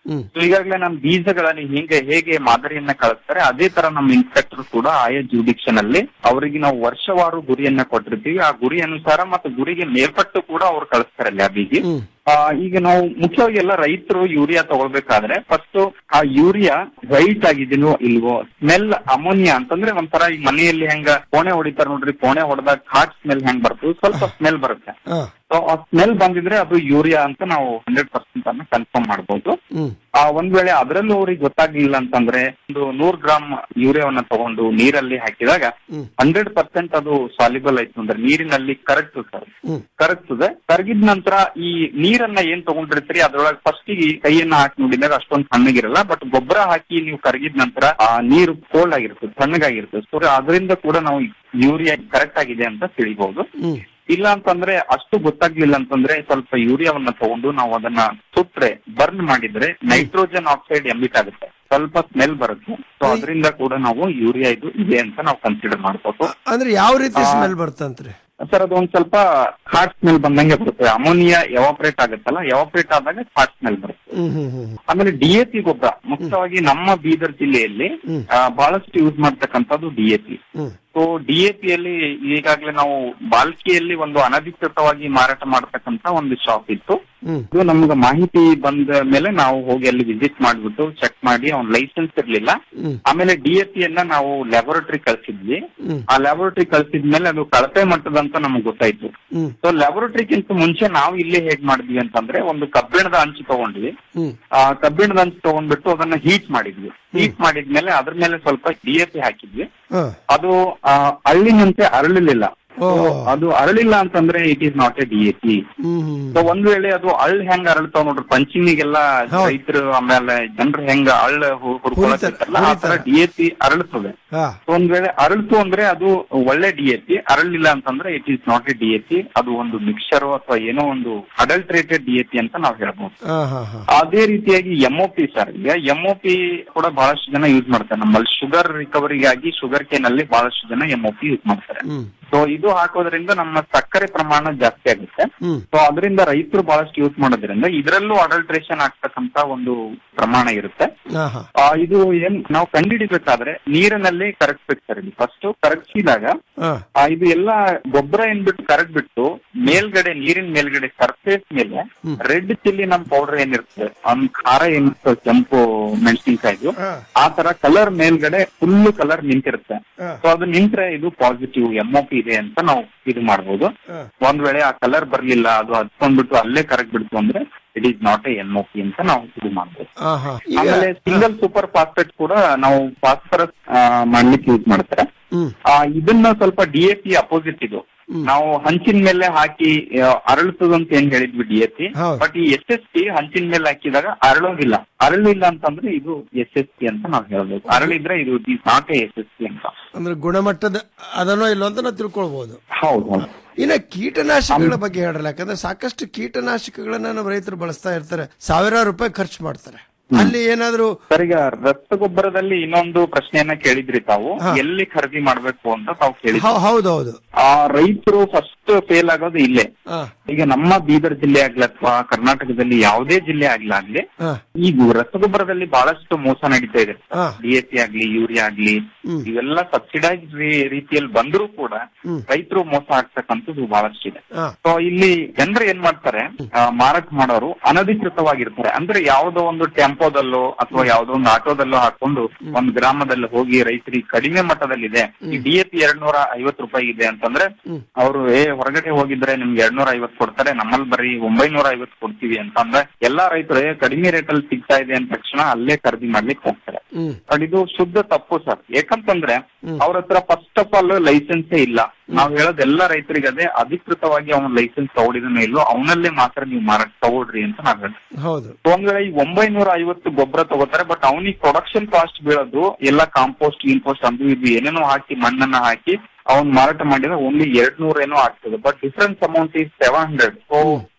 O: ಹ್ಮ್.
S: ಈಗಾಗಲೇ ನಮ್ಮ ಬೀಜಗಳಲ್ಲಿ ಹಿಂಗೆ ಹೇಗೆ ಮಾದರಿಯನ್ನ ಕಳಿಸ್ತಾರೆ ಅದೇ ತರ ನಮ್ಮ ಇನ್ಸ್ಪೆಕ್ಟರ್ ಕೂಡ ಆಯಾ ಜುಡಿಕ್ಷನ್ ಅಲ್ಲಿ ಅವರಿಗೆ ನಾವು ವರ್ಷವಾರು ಗುರಿಯನ್ನ ಕೊಟ್ಟಿರ್ತೀವಿ ಆ ಗುರಿ ಅನುಸಾರ ಮತ್ತು ಗುರಿಗೆ ಮೇಲ್ಪಟ್ಟು ಕೂಡ ಅವ್ರು ಕಳಿಸ್ತಾರೆ ಲ್ಯಾಬಿಗೆ ಆ, ಈಗ ನಾವು ಮುಖ್ಯವಾಗಿ ಎಲ್ಲ ರೈತರು ಯೂರಿಯಾ ತಗೊಳ್ಬೇಕಾದ್ರೆ ಫಸ್ಟ್ ಆ ಯೂರಿಯಾ ವೈಟ್ ಆಗಿದೆನೋ ಇಲ್ವೋ ಸ್ಮೆಲ್ ಅಮೋನಿಯಾ ಅಂತಂದ್ರೆ ಒಂಥರ ಈ ಮನೆಯಲ್ಲಿ ಹೆಂಗ ಕೋಣೆ ಹೊಡಿತಾರ ನೋಡ್ರಿ ಕೋಣೆ ಹೊಡೆದಾಗ ಹಾಟ್ ಸ್ಮೆಲ್ ಹೆಂಗ್ ಬರ್ತದೆ ಸ್ವಲ್ಪ ಸ್ಮೆಲ್ ಬರುತ್ತೆ ಸೊ ಆ ಸ್ಮೆಲ್ ಬಂದಿದ್ರೆ ಅದು ಯೂರಿಯಾ ಅಂತ ನಾವು ಹಂಡ್ರೆಡ್ ಪರ್ಸೆಂಟ್ ಅನ್ನ ಕನ್ಫರ್ಮ್ ಮಾಡಬಹುದು
O: ಹ್ಮ್
S: ಆ ಒಂದ್ ವೇಳೆ ಅದರಲ್ಲೂ ಅವ್ರಿಗೆ ಗೊತ್ತಾಗ್ಲಿಲ್ಲ ಅಂತಂದ್ರೆ ಒಂದು ನೂರ್ ಗ್ರಾಮ್ ಯೂರಿಯಾವನ್ನ ತಗೊಂಡು ನೀರಲ್ಲಿ ಹಾಕಿದಾಗ
O: ಹ್ಮ್.
S: ಹಂಡ್ರೆಡ್ ಪರ್ಸೆಂಟ್ ಅದು ಸಾಲಿಬಲ್ ಆಯ್ತು ಅಂದ್ರೆ ನೀರಿನಲ್ಲಿ ಕರಗ್ತದೆ ಸರ್
O: ಹ್ಮ್.
S: ಕರಗ್ತದೆ ಕರಗಿದ ನಂತರ ಈ ನೀರನ್ನ ಏನ್ ತಗೊಂಡಿರ್ತೀರಿ ಅದ್ರೊಳಗೆ ಫಸ್ಟ್ ಕೈಯನ್ನ ಹಾಕಿ ನೋಡಿದಾಗ ಅಷ್ಟೊಂದು ತಣ್ಣಗಿರಲ್ಲ ಬಟ್ ಗೊಬ್ಬರ ಹಾಕಿ ನೀವು ಕರಗಿದ ನಂತರ ಆ ನೀರು ಕೋಲ್ಡ್ ಆಗಿರ್ತದೆ ತಣ್ಣಗಾಗಿರ್ತದೆ ಸೊ ಅದರಿಂದ ಕೂಡ ನಾವು ಯೂರಿಯಾ ಕರೆಕ್ಟ್ ಆಗಿದೆ ಅಂತ ತಿಳಿಬಹುದು
O: ಹ್ಮ್
S: ಇಲ್ಲ ಅಂತಂದ್ರೆ ಅಷ್ಟು ಗೊತ್ತಾಗ್ಲಿಲ್ಲ ಅಂತಂದ್ರೆ ಸ್ವಲ್ಪ ಯೂರಿಯಾವನ್ನ ತಗೊಂಡು ನಾವು ಅದನ್ನ ಸುಟ್ರೆ ಬರ್ನ್ ಮಾಡಿದ್ರೆ ನೈಟ್ರೋಜನ್ ಆಕ್ಸೈಡ್ ಎಮಿಟ್ ಆಗುತ್ತೆ ಸ್ವಲ್ಪ ಸ್ಮೆಲ್ ಬರುತ್ತೆ ಸೊ ಅದರಿಂದ ಕೂಡ ನಾವು ಯೂರಿಯಾ ಇದು ಇದೆ ಅಂತ ನಾವು ಕನ್ಸಿಡರ್ ಮಾಡ್ಬೋದು
O: ಅಂದ್ರೆ ಯಾವ ರೀತಿ
S: ಆ,
O: ಸ್ಮೆಲ್ ಬರ್ತಂತ್ರಿ
S: ಸರ್ ಅದು ಒಂದ್ ಸ್ವಲ್ಪ ಹಾಟ್ ಸ್ಮೆಲ್ ಬಂದಂಗೆ ಬರುತ್ತೆ ಅಮೋನಿಯಾ ಎವಾಪರೇಟ್ ಆಗುತ್ತಲ್ಲ ಎವಾಪರೇಟ್ ಆದಾಗ ಹಾಟ್ ಸ್ಮೆಲ್ ಬರುತ್ತೆ
O: ಹ್ಮ್ ಹ್ಮ್ ಹ್ಮ್
S: ಆಮೇಲೆ ಡಿಎಪಿ ಗೊಬ್ಬರ ಮುಖ್ಯವಾಗಿ ನಮ್ಮ ಬೀದರ್ ಜಿಲ್ಲೆಯಲ್ಲಿ ಆ, ಬಹಳಷ್ಟು ಯೂಸ್ ಮಾಡ್ತಕ್ಕಂಥದ್ದು ಡಿಎಪಿ
O: ಹ್ಮ್
S: ಸೊ ಡಿಎಪಿಯಲ್ಲಿ ಈಗಾಗಲೇ ನಾವು ಬಾಲ್ಕಿಯಲ್ಲಿ ಒಂದು ಅನಧಿಕೃತವಾಗಿ ಮಾರಾಟ ಮಾಡತಕ್ಕಂತ ಒಂದು ಶಾಪ್ ಇತ್ತು
O: ಹ್ಮ್
S: ಇದು ನಮ್ಗೆ ಮಾಹಿತಿ ಬಂದ ಮೇಲೆ ನಾವು ಹೋಗಿ ಅಲ್ಲಿ ವಿಸಿಟ್ ಮಾಡ್ಬಿಟ್ಟು ಚೆಕ್ ಮಾಡಿ ಅವ್ನ ಲೈಸೆನ್ಸ್ ಇರ್ಲಿಲ್ಲ
O: ಹ್ಮ್
S: ಆಮೇಲೆ ಡಿಎಪಿಯನ್ನ ನಾವು ಲ್ಯಾಬೋರೇಟರಿ ಕಳ್ಸಿದ್ವಿ
O: ಹ್ಮ್
S: ಆ ಲ್ಯಾಬೋರೇಟರಿ ಕಳ್ಸಿದ್ಮೇಲೆ ಅದು ಕಳಪೆ ಮಟ್ಟದಂತ ನಮ್ಗೆ ಗೊತ್ತಾಯ್ತು
O: ಹ್ಮ್
S: ಸೊ ಲ್ಯಾಬೋರೇಟರಿಗಿಂತ ಮುಂಚೆ ನಾವು ಇಲ್ಲಿ ಹೇಗ್ ಮಾಡಿದ್ವಿ ಅಂತಂದ್ರೆ ಒಂದು ಕಬ್ಬಿಣದ ಅಂಚು ತಗೊಂಡ್ವಿ
O: ಹ್ಮ್
S: ಆ ಕಬ್ಬಿಣದ ಅಂಚು ತಗೊಂಡ್ಬಿಟ್ಟು ಅದನ್ನ ಹೀಟ್ ಮಾಡಿದ್ವಿ ಹೀಟ್ ಮಾಡಿದ್ಮೇಲೆ ಅದ್ರ ಮೇಲೆ ಸ್ವಲ್ಪ ಡಿಎಪಿ ಹಾಕಿದ್ವಿ
O: ಹಾ
S: ಅದು ಆ, ಅರಳಿನಂತೆ ಅರಳಲಿಲ್ಲ
O: ಓಹೋ.
S: ಅದು ಅರಳಿಲ್ಲ ಅಂತಂದ್ರೆ it is not a DAP
O: hmm hmm
S: so ಒಂದ್ ವೇಳೆ ಅದು ಅಳ್ ಹೆಂಗ್ ಅರಳ್ತಾವ್ ನೋಡ್ರಿ ಪಂಚಿಂಗಿಗೆಲ್ಲ ರೈತರು ಆಮೇಲೆ ಜನರು ಹೆಂಗ ಅಳ್ಳ ಹುಡ್ಕೊಳತ್ತಿರ್ತಾರಲ್ಲ ಆ ತರ ಡಿಎಪಿ ಅರಳುತ್ತದೆ
O: ಹಾ
S: So, ಒಂದ್ ವೇಳೆ ಅರಳ್ತು ಅಂದ್ರೆ ಅದು ಒಳ್ಳೆ ಡಿಎಪಿ ಅರಳಿಲ್ಲ ಅಂತಂದ್ರೆ it is not a DAP ಅದು ಒಂದು ಮಿಕ್ಸರ್ ಅಥವಾ ಏನೋ ಒಂದು ಅಡಲ್ಟ್ರೇಟೆಡ್ ಡಿಎಪಿ ಅಂತ ನಾವು ಹೇಳ್ಬೋದು
O: ಹಾ ಹಾ ಹಾ
S: ಅದೇ ರೀತಿಯಾಗಿ ಎಂಒಪಿ ಸರ್ ಈಗ ಎಂಒಪಿ ಕೂಡ ಬಹಳಷ್ಟು ಜನ ಯೂಸ್ ಮಾಡ್ತಾರೆ ನಮ್ಮಲ್ಲಿ ಶುಗರ್ ರಿಕವರಿಗಾಗಿ ಶುಗರ್ ಕೇನ್ ಅಲ್ಲಿ ಬಹಳಷ್ಟು ಜನ ಎಂಒಪಿ ಯೂಸ್ ಮಾಡ್ತಾರೆ
O: ಹ್ಮ್
S: ಸೊ ಇದು ಹಾಕೋದ್ರಿಂದ ನಮ್ಮ ಸಕ್ಕರೆ ಪ್ರಮಾಣ ಜಾಸ್ತಿ ಆಗುತ್ತೆ
O: ಹ್ಮ್
S: ಸೊ ಅದರಿಂದ ರೈತರು ಬಹಳಷ್ಟು ಯೂಸ್ ಮಾಡೋದ್ರಿಂದ ಇದರಲ್ಲೂ ಅಡಲ್ಟ್ರೇಷನ್ ಆಗ್ತಕ್ಕಂತ ಒಂದು ಪ್ರಮಾಣ ಇರುತ್ತೆ
O: ಹಾ ಹಾ
S: ಆ, ಇದು ಏನ್ ನಾವು ಕಂಡುಹಿಡಿಬೇಕಾದ್ರೆ ನೀರಿನಲ್ಲಿ ಕರಗಿಸ್ಬೇಕು ಸರ್ ಇದು ಫಸ್ಟ್ ಕರಗಿಸಿದಾಗ
O: ಹಾ
S: ಆ, ಇದು ಎಲ್ಲ ಗೊಬ್ಬರ ಏನ್ಬಿಟ್ಟು ಕರಗ್ಬಿಟ್ಟು ಮೇಲ್ಗಡೆ ನೀರಿನ ಮೇಲ್ಗಡೆ ಸರ್ಫೇಸ್ ಮೇಲೆ ರೆಡ್ ಚಿಲ್ಲಿ ನಮ್ ಪೌಡರ್ ಏನಿರ್ತದೆ ಒಂದ್ ಖಾರ ಏನಿರ್ತದೆ ಕೆಂಪು ಮೆಣಸಿನ್ಕಾಯ್ದು ಆ ತರ ಕಲರ್ ಮೇಲ್ಗಡೆ ಫುಲ್ ಕಲರ್ ನಿಂತಿರುತ್ತೆ ಸೊ ಅದು ನಿಂತ್ರೆ ಇದು ಪಾಸಿಟಿವ್ ಎಂಒಪಿ ಇದೆ ಅಂತ ನಾವು ಇದು ಮಾಡ್ಬೋದು ಒಂದ್ ವೇಳೆ ಆ ಕಲರ್ ಬರ್ಲಿಲ್ಲ ಅದು ಹಚ್ಕೊಂಡ್ಬಿಟ್ಟು ಅಲ್ಲೇ ಕರಗ್ ಬಿಡ್ತು ಅಂದ್ರೆ it is not a MOP ಅಂತ ನಾವು ಇದು ಮಾಡ್ಬೋದು
O: ಹಾ ಹಾ
S: ಆಮೇಲೆ ಸಿಂಗಲ್ ಸೂಪರ್ ಫಾಸ್ಫೇಟ್ ಕೂಡ ನಾವು ಫಾಸ್ಫರಸ್ ಮಾಡ್ಲಿಕ್ಕೆ ಯೂಸ್ ಮಾಡ್ತಾರೆ
O: ಹ್ಮ್
S: ಆ, ಇದನ್ನ ಸ್ವಲ್ಪ ಡಿಎಪಿ ಅಪೋಸಿಟ್ ಇದು ನಾವು ಹಂಚಿನ ಮೇಲೆ ಹಾಕಿ ಆ, ಅರಳುತ್ತದಂತ ಏನ್ ಹೇಳಿದ್ವಿ ಡಿಎಪಿ
O: ಹೌದು.
S: ಬಟ್ ಈ ಎಸ್ ಎಸ್ ಪಿ ಹಂಚಿನ ಮೇಲೆ ಹಾಕಿದಾಗ ಅರಳೋದಿಲ್ಲ ಅರಳಿಲ್ಲ ಅಂತಂದ್ರೆ ಇದು ಎಸ್ ಎಸ್ ಪಿ ಅಂತ ನಾವು ಹೇಳ್ಬೇಕು ಅರಳಿದ್ರೆ ಇದು ನಾಟ್ ಎಸ್ ಎಸ್ ಪಿ ಅಂತ
O: ಅಂದ್ರೆ ಗುಣಮಟ್ಟದ ಅದನ್ನೋ ಇಲ್ಲೋ ಅಂತ ನಾವು ತಿಳ್ಕೊಳ್ಬಹುದು
S: ಹೌದು ಹೌದು
O: ಇನ್ನ ಕೀಟನಾಶಕಗಳ ಬಗ್ಗೆ ಹೇಳ್ರಲ್ಲ ಯಾಕಂದ್ರೆ ಸಾಕಷ್ಟು ಕೀಟನಾಶಕಗಳನ್ನ ನಮ್ಮ ರೈತರು ಬಳಸ್ತಾ ಇರ್ತಾರೆ ಸಾವಿರಾರು ರೂಪಾಯಿ ಖರ್ಚು ಮಾಡ್ತಾರೆ ಅಲ್ಲಿ ಏನಾದ್ರು
S: ಸರ್ ಈಗ ರಸಗೊಬ್ಬರದಲ್ಲಿ ಇನ್ನೊಂದು ಪ್ರಶ್ನೆಯನ್ನ ಕೇಳಿದ್ರಿ ತಾವು ಎಲ್ಲಿ ಖರೀದಿ ಮಾಡ್ಬೇಕು ಅಂತ ತಾವು ಕೇಳಿದ್ರಿ
O: ಹೌ- ಹೌದೌದು
S: ಆ ರೈತರು ಫಸ್ಟ್ ಫೇಲ್ ಆಗೋದು ಇಲ್ಲೇ
O: ಹಾ
S: ಈಗ ನಮ್ಮ ಬೀದರ್ ಜಿಲ್ಲೆ ಆಗ್ಲಿ ಅಥವಾ ಕರ್ನಾಟಕದಲ್ಲಿ ಯಾವುದೇ ಜಿಲ್ಲೆ ಆಗ್ಲಾಗ್ಲಿ
O: ಹಾ
S: ಈಗ ರಸಗೊಬ್ಬರದಲ್ಲಿ ಬಹಳಷ್ಟು ಮೋಸ ನಡೀತಾ ಇದೆ
O: ಹಾ.
S: ಡಿಎಪಿ ಆಗ್ಲಿ ಯೂರಿಯಾ ಆಗ್ಲಿ
O: ಹ್ಮ್.
S: ಇವೆಲ್ಲ ಸಬ್ಸಿಡೈಸ್ ರೀತಿಯಲ್ಲಿ ಬಂದರೂ ಕೂಡ
O: ಹ್ಮ್.
S: ರೈತರು ಮೋಸ ಆಗ್ತಕ್ಕಂಥದ್ದು ಬಹಳಷ್ಟು ಇದೆ
O: ಹಾ
S: ಸೊ ಇಲ್ಲಿ ಜನರು ಏನ್ ಮಾಡ್ತಾರೆ ಆ, ಮಾರಾಟ ಮಾಡೋರು ಅನಧಿಕೃತವಾಗಿರ್ತಾರೆ ಅಂದ್ರೆ ಯಾವುದೋ ಒಂದು ಟೆಂಪೋದಲ್ಲೋ ಅಥವಾ ಯಾವುದೋ ಒಂದು ಆಟೋದಲ್ಲೋ ಹಾಕೊಂಡು ಒಂದು ಗ್ರಾಮದಲ್ಲಿ ಹೋಗಿ ರೈತರಿಗೆ ಕಡಿಮೆ ಮಟ್ಟದಲ್ಲಿದೆ ಈ ಡಿಎಪಿ ಎರಡ್ ನೂರ ಐವತ್ತು ರೂಪಾಯಿ ಇದೆ ಅಂತಂದ್ರೆ ಅವರು ಏ ಹೊರಗಡೆ ಹೋಗಿದ್ರೆ ನಿಮ್ಗೆ ಎರಡ್ ನೂರ ಐವತ್ತು ಕೊಡ್ತಾರೆ ನಮ್ಮಲ್ಲಿ ಬರೀ ಒಂಬೈನೂರ ಐವತ್ತು ಕೊಡ್ತೀವಿ ಅಂತ ಅಂದ್ರೆ ಎಲ್ಲಾ ರೈತರು ಏ, ಕಡಿಮೆ ರೇಟ್ ಅಲ್ಲಿ ಸಿಗ್ತಾ ಇದೆ ಅಂದ ತಕ್ಷಣ ಅಲ್ಲೇ ಖರೀದಿ ಮಾಡ್ಲಿಕ್ಕೆ ಹೋಗ್ತಾರೆ
O: ಹ್ಮ್
S: ಬಟ್ ಇದು ಶುದ್ಧ ತಪ್ಪು ಸರ್ ಯಾಕಂತಂದ್ರೆ ಅವ್ರ ಹತ್ರ ಫಸ್ಟ್ ಆಫ್ ಆಲ್ ಲೈಸೆನ್ಸೇ ಇಲ್ಲ ನಾವ್ ಹೇಳೋದ್ ಎಲ್ಲಾ ರೈತರಿಗೆ ಅದೇ ಅಧಿಕೃತವಾಗಿ ಅವನ ಲೈಸೆನ್ಸ್ ತಗೊಂಡಿದನೋ ಇಲ್ಲೋ ಅವನಲ್ಲೇ ಮಾತ್ರ ನೀವು ಮಾರಾಟ ತಗೊಳ್ರಿ ಅಂತ ನಾವ್ ಹೇಳ್ತೀವಿ
O: ಹೌದು
S: ಒಂದ್ ವೇಳೆ ಈ ಒಂಬೈನೂರ ಐವತ್ತು ಗೊಬ್ಬರ ತಗೋತಾರೆ ಬಟ್ ಅವನಿಗೆ ಪ್ರೊಡಕ್ಷನ್ ಕಾಸ್ಟ್ ಬೀಳೋದು ಎಲ್ಲ ಕಾಂಪೋಸ್ಟ್ ಗಿಂಪೋಸ್ಟ್ ಅದು ಇದು ಏನೇನೋ ಹಾಕಿ ಮಣ್ಣನ್ನ ಹಾಕಿ ಅವ್ನ್ ಮಾರಾಟ ಮಾಡಿದ್ರೆ ಓನ್ಲಿ ಎರಡ್ ನೂರ ಏನೋ ಆಗ್ತದೆ but difference amount is seven hundred so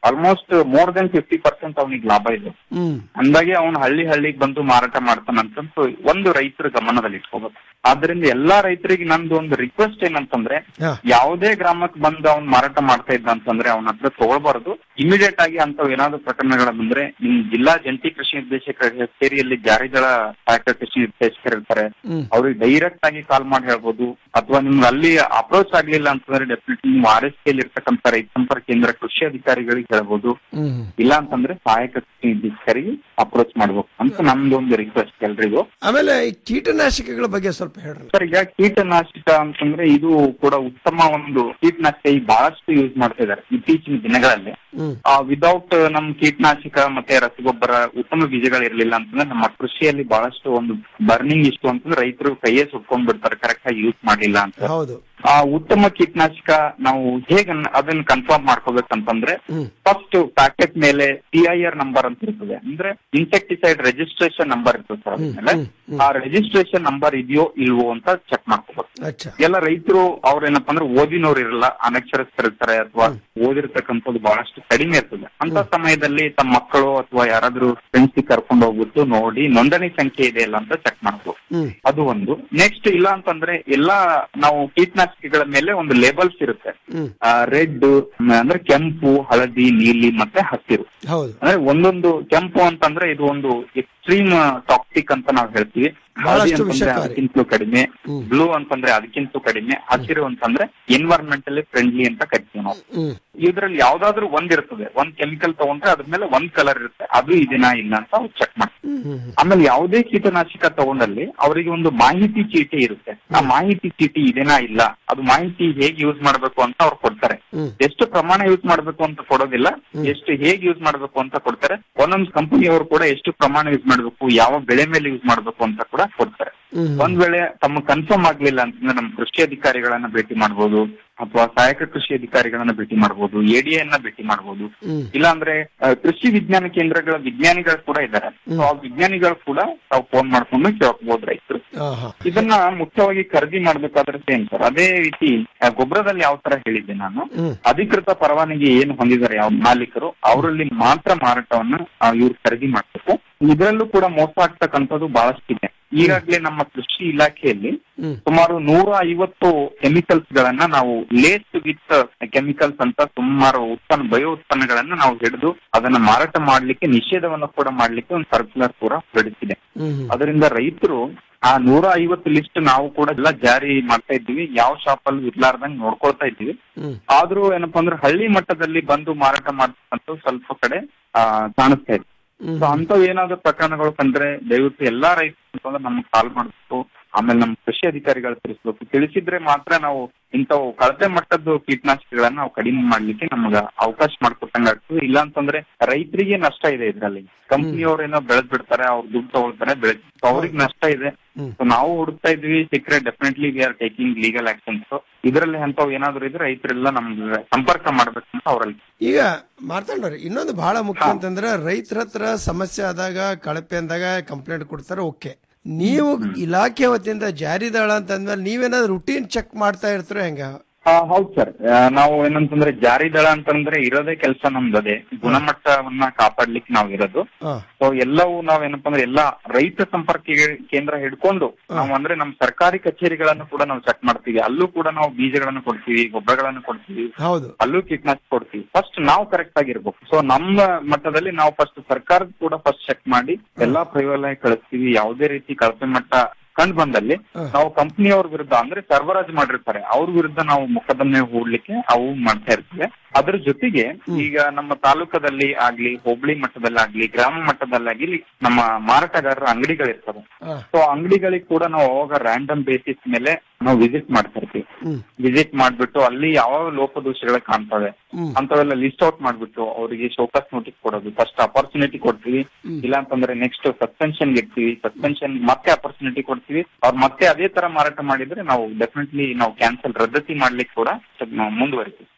S: almost more than fifty percent ಅವನಿಗೆ ಲಾಭ ಇದೆ
O: ಹ್ಮ್
S: ಅಂದಾಗೆ ಅವ್ನು ಹಳ್ಳಿ ಹಳ್ಳಿಗೆ ಬಂದು ಮಾರಾಟ ಮಾಡ್ತಾನಂತಂದು ಒಂದು ರೈತರ ಗಮನದಲ್ಲಿ ಇಟ್ಕೋಬೇಕು ಆದ್ರಿಂದ ಎಲ್ಲಾ ರೈತರಿಗೆ ನಂದು ಒಂದು ರಿಕ್ವೆಸ್ಟ್ ಏನಂತಂದ್ರೆ
O: ಹಾ.
S: ಯಾವುದೇ ಗ್ರಾಮಕ್ಕೆ ಬಂದು ಅವ್ನ್ ಮಾರಾಟ ಮಾಡ್ತಾ ಇದ್ದ ಅಂತಂದ್ರೆ ಅವನ ಹತ್ರ ತಗೊಳ್ಬಾರ್ದು ಇಮಿಡಿಯೇಟ್ ಆಗಿ ಅಂತವ್ ಏನಾದ್ರು ಪ್ರಕರಣಗಳು ಬಂದ್ರೆ ನಿಮ್ ಜಿಲ್ಲಾ ಜಂಟಿ ಕೃಷಿ ನಿರ್ದೇಶಕ ಕಚೇರಿಯಲ್ಲಿ ಜಾರಿಗಳ ಸಹಾಯಕ ಕೃಷಿ ನಿರ್ದೇಶಕರು ಇರ್ತಾರೆ
O: ಹ್ಮ್.
S: ಅವ್ರಿಗೆ ಡೈರೆಕ್ಟ್ ಆಗಿ ಕಾಲ್ ಮಾಡಿ ಹೇಳ್ಬೋದು ಅಥವಾ ನಿಮ್ಗೆ ಅಲ್ಲಿ ಅಪ್ರೋಚ್ ಆಗ್ಲಿಲ್ಲ ಅಂತಂದ್ರೆ ಡೆಫಿನೆಟ್ಲಿ ನೀವು ಆರ್ ಎಸ್ ಕೆಲ್ ಇರ್ತಕ್ಕಂಥ ರೈತ ಸಂಪರ್ಕ ಕೇಂದ್ರ ಕೃಷಿ ಅಧಿಕಾರಿಗಳಿಗೆ ಹೇಳ್ಬೋದು
O: ಹ್ಮ್
S: ಇಲ್ಲ ಅಂತಂದ್ರೆ ಸಹಾಯಕ ಕೃಷಿ ನಿರ್ದೇಶಕರಿಗೆ ಅಪ್ರೋಚ್ ಮಾಡ್ಬೇಕು ಅಂತ ನಮ್ದು ಒಂದು ರಿಕ್ವೆಸ್ಟ್ ಎಲ್ರಿಗೂ
O: ಆಮೇಲೆ ಈ ಕೀಟನಾಶಕಗಳ ಬಗ್ಗೆ ಸ್ವಲ್ಪ ಹೇಳ್ರಿ
S: ಸರ್ ಈಗ ಕೀಟನಾಶಕ ಅಂತಂದ್ರೆ ಇದು ಕೂಡ ಉತ್ತಮ ಒಂದು ಕೀಟನಾಶಕ ಈಗ ಬಹಳಷ್ಟು ಯೂಸ್ ಮಾಡ್ತಾ ಇದಾರೆ ಇತ್ತೀಚಿನ ದಿನಗಳಲ್ಲಿ
O: ಹ್ಮ್
S: ವಿದೌಟ್ ನಮ್ ಕೀಟನಾಶಕ ಮತ್ತೆ ರಸಗೊಬ್ಬರ ಉತ್ತಮ ಬೀಜಗಳು ಇರ್ಲಿಲ್ಲ ಅಂತಂದ್ರೆ ನಮ್ಮ ಕೃಷಿಯಲ್ಲಿ ಬಹಳಷ್ಟು ಒಂದು ಬರ್ನಿಂಗ್ ಇಷ್ಟು ಅಂತಂದ್ರೆ ರೈತರು ಕೈಯೇ ಸುಟ್ಕೊಂಡ್ ಬಿಡ್ತಾರೆ ಕರೆಕ್ಟ್ ಆಗಿ ಯೂಸ್ ಮಾಡಿಲ್ಲ ಅಂತ
O: ಹೌದು
S: ಆ ಉತ್ತಮ ಕೀಟನಾಶಕ ನಾವು ಹೇಗೆ ಅದನ್ನ ಕನ್ಫರ್ಮ್ ಮಾಡ್ಕೋಬೇಕಂತಂದ್ರೆ
O: ಹ್ಮ್.
S: ಫಸ್ಟ್ ಪ್ಯಾಕೆಟ್ ಮೇಲೆ ಪಿ ಐ ಆರ್ ನಂಬರ್ ಅಂತ ಇರ್ತದೆ ಅಂದ್ರೆ ಇನ್ಸೆಕ್ಟಿಸೈಡ್ ರಿಜಿಸ್ಟ್ರೇಷನ್ ನಂಬರ್ ಇರ್ತದೆ ಸರ್ ಅದ್ಮೇಲೆ ಆ ರಿಜಿಸ್ಟ್ರೇಷನ್ ನಂಬರ್ ಇದೆಯೋ ಇಲ್ವೋ ಅಂತ ಚೆಕ್ ಮಾಡ್ಕೋಬೇಕು
O: ಅಚ್ಚಾ
S: ಎಲ್ಲ ರೈತರು ಅವ್ರೇನಪ್ಪ ಅಂದ್ರೆ ಓದಿನವ್ರು ಇರಲ್ಲ ಅನಕ್ಷರಸ್ಥರಿರ್ತಾರೆ ಅಥವಾ ಓದಿರ್ತಕ್ಕಂಥದ್ದು ಬಹಳಷ್ಟು ಕಡಿಮೆ ಇರ್ತದೆ ಅಂತ ಸಮಯದಲ್ಲಿ ತಮ್ಮ ಮಕ್ಕಳು ಅಥವಾ ಯಾರಾದ್ರೂ ಫ್ರೆಂಡ್ಸ್ ಕರ್ಕೊಂಡು ಹೋಗ್ಬಿಟ್ಟು ನೋಡಿ ನೋಂದಣಿ ಸಂಖ್ಯೆ ಇದೆ ಇಲ್ಲ ಅಂತ ಚೆಕ್ ಮಾಡ್ಬೋದು
O: ಹ್ಮ್
S: ಅದು ಒಂದು ನೆಕ್ಸ್ಟ್ ಇಲ್ಲ ಅಂತಂದ್ರೆ ಎಲ್ಲಾ ನಾವು ಕೀಟನಾಶಕಗಳ ಮೇಲೆ ಒಂದು ಲೇಬಲ್ಸ್ ಇರುತ್ತೆ
O: ಹ್ಮ್
S: ರೆಡ್ ಅಂದ್ರೆ ಕೆಂಪು ಹಳದಿ ನೀಲಿ ಮತ್ತೆ ಹಸಿರು
O: ಹೌದು
S: ಅಂದ್ರೆ ಒಂದೊಂದು ಕೆಂಪು ಅಂತಂದ್ರೆ ಇದು ಒಂದು ಎಕ್ಸ್ಟ್ರೀಮ್ ಟಾಕ್ಸಿಕ್ ಅಂತ ನಾವು ಹೇಳ್ತೀವಿ ಹಳದಿ
O: ಬಹಳಷ್ಟು
S: ಅಂತಂದ್ರೆ
O: ವಿಷಕಾರಿ.
S: ಅದಕ್ಕಿಂತಲೂ ಕಡಿಮೆ
O: ಹ್ಮ್.
S: ಬ್ಲೂ ಅಂತಂದ್ರೆ ಅದಕ್ಕಿಂತ ಕಡಿಮೆ ಹಸಿರು ಅಂತಂದ್ರೆ ಎನ್ವೈರನ್ಮೆಂಟಲಿ ಫ್ರೆಂಡ್ಲಿ ಅಂತ ಕರಿತೀವಿ ನಾವು
O: ಹ್ಮ್
S: ಇದ್ರಲ್ಲಿ ಯಾವ್ದಾದ್ರು ಒಂದ್ ಇರ್ತದೆ ಒಂದ್ ಕೆಮಿಕಲ್ ತಗೊಂಡ್ರೆ ಅದ್ರ ಮೇಲೆ ಒಂದ್ ಕಲರ್ ಇರುತ್ತೆ ಅದು ಇದೆನಾ ಇಲ್ಲ ಅಂತ ಅವ್ರು ಚೆಕ್ ಮಾಡ್ತಾರೆ
O: ಹ್ಮ್ ಹ್ಮ್
S: ಆಮೇಲೆ ಯಾವುದೇ ಕೀಟನಾಶಕ ತಗೊಂಡಲ್ಲಿ ಅವರಿಗೆ ಒಂದು ಮಾಹಿತಿ ಚೀಟಿ ಇರುತ್ತೆ ಆ ಮಾಹಿತಿ ಚೀಟಿ ಇದೆನಾ ಇಲ್ಲ ಅದು ಮಾಹಿತಿ ಹೇಗೆ ಯೂಸ್ ಮಾಡ್ಬೇಕು ಅಂತ ಅವ್ರು ಕೊಡ್ತಾರೆ
O: ಹ್ಮ್.
S: ಎಷ್ಟು ಪ್ರಮಾಣ ಯೂಸ್ ಮಾಡ್ಬೇಕು ಅಂತ ಕೊಡೋದಿಲ್ಲ ಎಷ್ಟು ಹೇಗೆ ಯೂಸ್ ಮಾಡ್ಬೇಕು ಅಂತ ಕೊಡ್ತಾರೆ ಒಂದೊಂದು ಕಂಪನಿಯವರು ಕೂಡ ಎಷ್ಟು ಪ್ರಮಾಣ ಯೂಸ್ ಮಾಡ್ಬೇಕು ಯಾವ ಬೆಳೆ ಮೇಲೆ ಯೂಸ್ ಮಾಡ್ಬೇಕು ಅಂತ ಕೂಡ ಕೊಡ್ತಾರೆ
O: ಹ್ಮ್
S: ಒಂದ್ ವೇಳೆ ತಮ್ಮ ಕನ್ಫರ್ಮ್ ಆಗ್ಲಿಲ್ಲ ಅಂತಂದ್ರೆ ನಮ್ಮ ಕೃಷಿ ಅಧಿಕಾರಿಗಳನ್ನ ಭೇಟಿ ಮಾಡ್ಬೋದು ಅಥವಾ ಸಹಾಯಕ ಕೃಷಿ ಅಧಿಕಾರಿಗಳನ್ನ ಭೇಟಿ ಮಾಡ್ಬೋದು ಎಡಿಎನ್ನ ಭೇಟಿ ಮಾಡ್ಬೋದು
O: ಹ್ಮ್
S: ಇಲ್ಲಾಂದ್ರೆ ಆ, ಕೃಷಿ ವಿಜ್ಞಾನ ಕೇಂದ್ರಗಳ ವಿಜ್ಞಾನಿಗಳು ಕೂಡ ಇದ್ದಾರೆ ಸೊ ಆ ವಿಜ್ಞಾನಿಗಳು ಕೂಡ ತಾವು ಫೋನ್ ಮಾಡ್ಕೊಂಡು ಕೇಳ್ಕೋಬಹುದು ರೈತರು
O: ಆಹಾ.
S: ಇದನ್ನ ಮುಖ್ಯವಾಗಿ ಖರೀದಿ ಮಾಡ್ಬೇಕಾದ್ರೆ ಏನ್ ಸರ್ ಅದೇ ರೀತಿ ಆ, ಗೊಬ್ಬರದಲ್ಲಿ ಯಾವ ತರ ಹೇಳಿದ್ದೆ ನಾನು
O: ಹ್ಮ್
S: ಅಧಿಕೃತ ಪರವಾನಗಿ ಏನು ಹೊಂದಿದ್ದಾರೆ ಯಾವ ಮಾಲೀಕರು ಅವರಲ್ಲಿ ಮಾತ್ರ ಮಾರಾಟವನ್ನ ಆ, ಇವ್ರು ಖರೀದಿ ಮಾಡ್ಬೇಕು ಇದರಲ್ಲೂ ಕೂಡ ಮೋಸ ಆಗ್ತಕ್ಕಂಥದ್ದು ಬಹಳಷ್ಟಿದೆ ಈಗಾಗಲೇ ನಮ್ಮ ಕೃಷಿ ಇಲಾಖೆಯಲ್ಲಿ
O: ಹ್ಮ್
S: ಸುಮಾರು ನೂರ ಐವತ್ತು ಕೆಮಿಕಲ್ಸ್ ಗಳನ್ನ ನಾವು ಲೇಸ್ ವಿತ್ ಕೆಮಿಕಲ್ಸ್ ಅಂತ ಸುಮಾರು ಉತ್ಪನ್ನ ಬಯೋ ಉತ್ಪನ್ನಗಳನ್ನ ನಾವು ಹಿಡಿದು ಅದನ್ನ ಮಾರಾಟ ಮಾಡ್ಲಿಕ್ಕೆ ನಿಷೇಧವನ್ನು ಕೂಡ ಮಾಡ್ಲಿಕ್ಕೆ ಒಂದು ಸರ್ಕ್ಯುಲರ್ ಕೂಡ ಹೊರಡಿಸಿದೆ
O: ಹ್ಮ್
S: ಅದರಿಂದ ರೈತರು ಆ ನೂರ ಐವತ್ತು ಲಿಸ್ಟ್ ನಾವು ಕೂಡ ಎಲ್ಲ ಜಾರಿ ಮಾಡ್ತಾ ಇದ್ದೀವಿ ಯಾವ ಶಾಪ್ ಅಲ್ಲಿ ಇರ್ಲಾರ್ದಂಗ್ ನೋಡ್ಕೊಳ್ತಾ ಇದ್ದೀವಿ
O: ಹ್ಮ್
S: ಆದ್ರೂ ಏನಪ್ಪಾ ಅಂದ್ರೆ ಹಳ್ಳಿ ಮಟ್ಟದಲ್ಲಿ ಬಂದು ಮಾರಾಟ ಮಾಡ್ತಕ್ಕಂಥ ಸ್ವಲ್ಪ ಕಡೆ ಆ ಕಾಣಿಸ್ತಾ ಇದೆ
O: ಹ್ಮ್
S: ಸೊ ಅಂತವ್ ಏನಾದ್ರು ಪ್ರಕರಣಗಳು ಕಂಡ್ರೆ ದಯವಿಟ್ಟು ಎಲ್ಲಾ ರೈತರು ನಮ್ಗೆ ಕಾಲ್ ಮಾಡ್ಬೇಕು ಆಮೇಲೆ ನಮ್ಮ ಕೃಷಿ ಅಧಿಕಾರಿಗಳು ತಿಳಿಸ್ಬೇಕು ತಿಳಿಸಿದ್ರೆ ಮಾತ್ರ ನಾವು ಇಂಥವು ಕಳಪೆ ಮಟ್ಟದ್ದು ಕೀಟನಾಶಕಗಳನ್ನ ನಾವು ಕಡಿಮೆ ಮಾಡ್ಲಿಕ್ಕೆ ನಮ್ಗ ಅವಕಾಶ ಮಾಡ್ಕೊಟ್ಟಂಗ ಆಗ್ತದೆ ಇಲ್ಲ ಅಂತಂದ್ರೆ ರೈತರಿಗೆ ನಷ್ಟ ಇದೆ ಇದ್ರಲ್ಲಿ ಕಂಪ್ನಿಯವ್ರೇನೋ ಬೆಳೆದ್ ಬಿಡ್ತಾರೆ ಅವ್ರು ದುಡ್ಡು ತಗೊಳ್ತಾರೆ ಬೆಳೆ ಅವ್ರಿಗೆ ನಷ್ಟ ಇದೆ
O: ಹ್ಮ್.
S: ಸೊ ನಾವು ಹುಡುಕ್ತಾ ಇದ್ವಿ ಸಿಕ್ಕರೆ definitely we are taking legal actions ಇದರಲ್ಲಿ ಅಂತವ್ ಏನಾದ್ರು ಇದ್ರೆ ರೈತರೆಲ್ಲ ನಮ್ಗೆ ಸಂಪರ್ಕ ಮಾಡ್ಬೇಕಂತ ಅವರಲ್ಲಿ
O: ಈಗ ಮಾತಾಡೋರಿ ಇನ್ನೊಂದು ಬಹಳ ಮುಖ್ಯ ಅಂತಂದ್ರೆ ರೈತರ ಹತ್ರ ಸಮಸ್ಯೆ ಆದಾಗ ಕಳಪೆ ಅಂದಾಗ ಕಂಪ್ಲೇಂಟ್ ಕೊಡ್ತಾರೆ ಓಕೆ ನೀವು ಇಲಾಖೆ ವತಿಯಿಂದ ಜಾರಿದಾಳ ಅಂತಂದ್ಮೇಲೆ ನೀವೇನಾದ್ರು ರುಟೀನ್ ಚೆಕ್ ಮಾಡ್ತಾ ಇರ್ತೀರೋ ಹೆಂಗ
S: ಹೌದು ಸರ್ ನಾವು ಏನಂತಂದ್ರೆ ಜಾರಿ ದಳ ಅಂತಂದ್ರೆ ಇರೋದೇ ಕೆಲಸ ನಮ್ದದೆ ಗುಣಮಟ್ಟವನ್ನ ಕಾಪಾಡ್ಲಿಕ್ಕೆ ನಾವು ಇರೋದು
O: ಹಾ.
S: ಸೊ ಎಲ್ಲವೂ ನಾವೇನಪ್ಪ ಅಂದ್ರೆ ಎಲ್ಲಾ ರೈತ ಸಂಪರ್ಕ ಕೇ- ಕೇಂದ್ರ ಹಿಡ್ಕೊಂಡು ನಾವು ಅಂದ್ರೆ ನಮ್ಮ ಸರ್ಕಾರಿ ಕಚೇರಿಗಳನ್ನು ಕೂಡ ನಾವು ಚೆಕ್ ಮಾಡ್ತೀವಿ ಅಲ್ಲೂ ಕೂಡ ನಾವು ಬೀಜಗಳನ್ನು ಕೊಡ್ತೀವಿ ಗೊಬ್ಬರಗಳನ್ನು ಕೊಡ್ತೀವಿ
O: ಹೌದು
S: ಅಲ್ಲೂ ಕೀಟನಾಶಕ ಕೊಡ್ತೀವಿ ಫಸ್ಟ್ ನಾವು ಕರೆಕ್ಟ್ ಆಗಿರ್ಬೇಕು ಸೊ ನಮ್ಮ ಮಟ್ಟದಲ್ಲಿ ನಾವು ಫಸ್ಟ್ ಸರ್ಕಾರದ ಕೂಡ ಫಸ್ಟ್ ಚೆಕ್ ಮಾಡಿ ಎಲ್ಲಾ ಪ್ರಯೋಗಾಲಯ ಕಳಿಸ್ತೀವಿ ಯಾವುದೇ ರೀತಿ ಕಳಪೆ ಮಟ್ಟ ಕಂಡು ಬಂದಲ್ಲಿ ನಾವು ಕಂಪನಿಯವ್ರ ವಿರುದ್ಧ ಅಂದ್ರೆ ಸರಬರಾಜು ಮಾಡಿರ್ತಾರೆ ಅವ್ರ ವಿರುದ್ಧ ನಾವು ಮೊಕದ್ದಮೆ ಹೂಡ್ಲಿಕ್ಕೆ ಅವು ಮಾಡ್ತಾ ಇರ್ತೀವಿ ಅದ್ರ ಜೊತೆಗೆ ಈಗ ನಮ್ಮ ತಾಲೂಕದಲ್ಲಿ ಆಗ್ಲಿ ಹೋಬಳಿ ಮಟ್ಟದಲ್ಲಿ ಆಗ್ಲಿ ಗ್ರಾಮ ಮಟ್ಟದಲ್ಲಾಗ್ಲಿ ನಮ್ಮ ಮಾರಾಟಗಾರರ ಅಂಗಡಿಗಳಿರ್ತವೆ
O: ಹಾ.
S: ಸೊ ಅಂಗಡಿಗಳಿಗೆ ಕೂಡ ನಾವು ಅವಾಗ ರ್ಯಾಂಡಮ್ ಬೇಸಿಸ್ ಮೇಲೆ ನಾವು ವಿಸಿಟ್ ಮಾಡ್ತಾ ಇರ್ತೀವಿ
O: ಹ್ಮ್
S: ವಿಸಿಟ್ ಮಾಡ್ಬಿಟ್ಟು ಅಲ್ಲಿ ಯಾವ ಲೋಪದೋಷಗಳು ಕಾಣ್ತವೆ
O: ಹ್ಮ್.
S: ಅಂತವೆಲ್ಲ ಲಿಸ್ಟ್ ಔಟ್ ಮಾಡ್ಬಿಟ್ಟು ಅವರಿಗೆ ಶೋಕಸ್ ನೋಟಿಸ್ ಕೊಡೋದು ಫಸ್ಟ್ ಅಪರ್ಚುನಿಟಿ ಕೊಡ್ತೀವಿ
O: ಹ್ಮ್.
S: ಇಲ್ಲ ಅಂತಂದ್ರೆ ನೆಕ್ಸ್ಟ್ ಸಸ್ಪೆನ್ಷನ್ ಇರ್ತೀವಿ ಸಸ್ಪೆನ್ಷನ್ ಮತ್ತೆ ಅಪರ್ಚುನಿಟಿ ಕೊಡ್ತೀವಿ ಅವ್ರು ಮತ್ತೆ ಅದೇ ತರ ಮಾರಾಟ ಮಾಡಿದ್ರೆ ನಾವು ಡೆಫಿನೆಟ್ಲಿ ನಾವು ಕ್ಯಾನ್ಸಲ್ ರದ್ದತಿ ಮಾಡ್ಲಿಕ್ಕೆ ಕೂಡ ಸ್ವಲ್ಪ ನಾವು ಮುಂದುವರಿತೀವಿ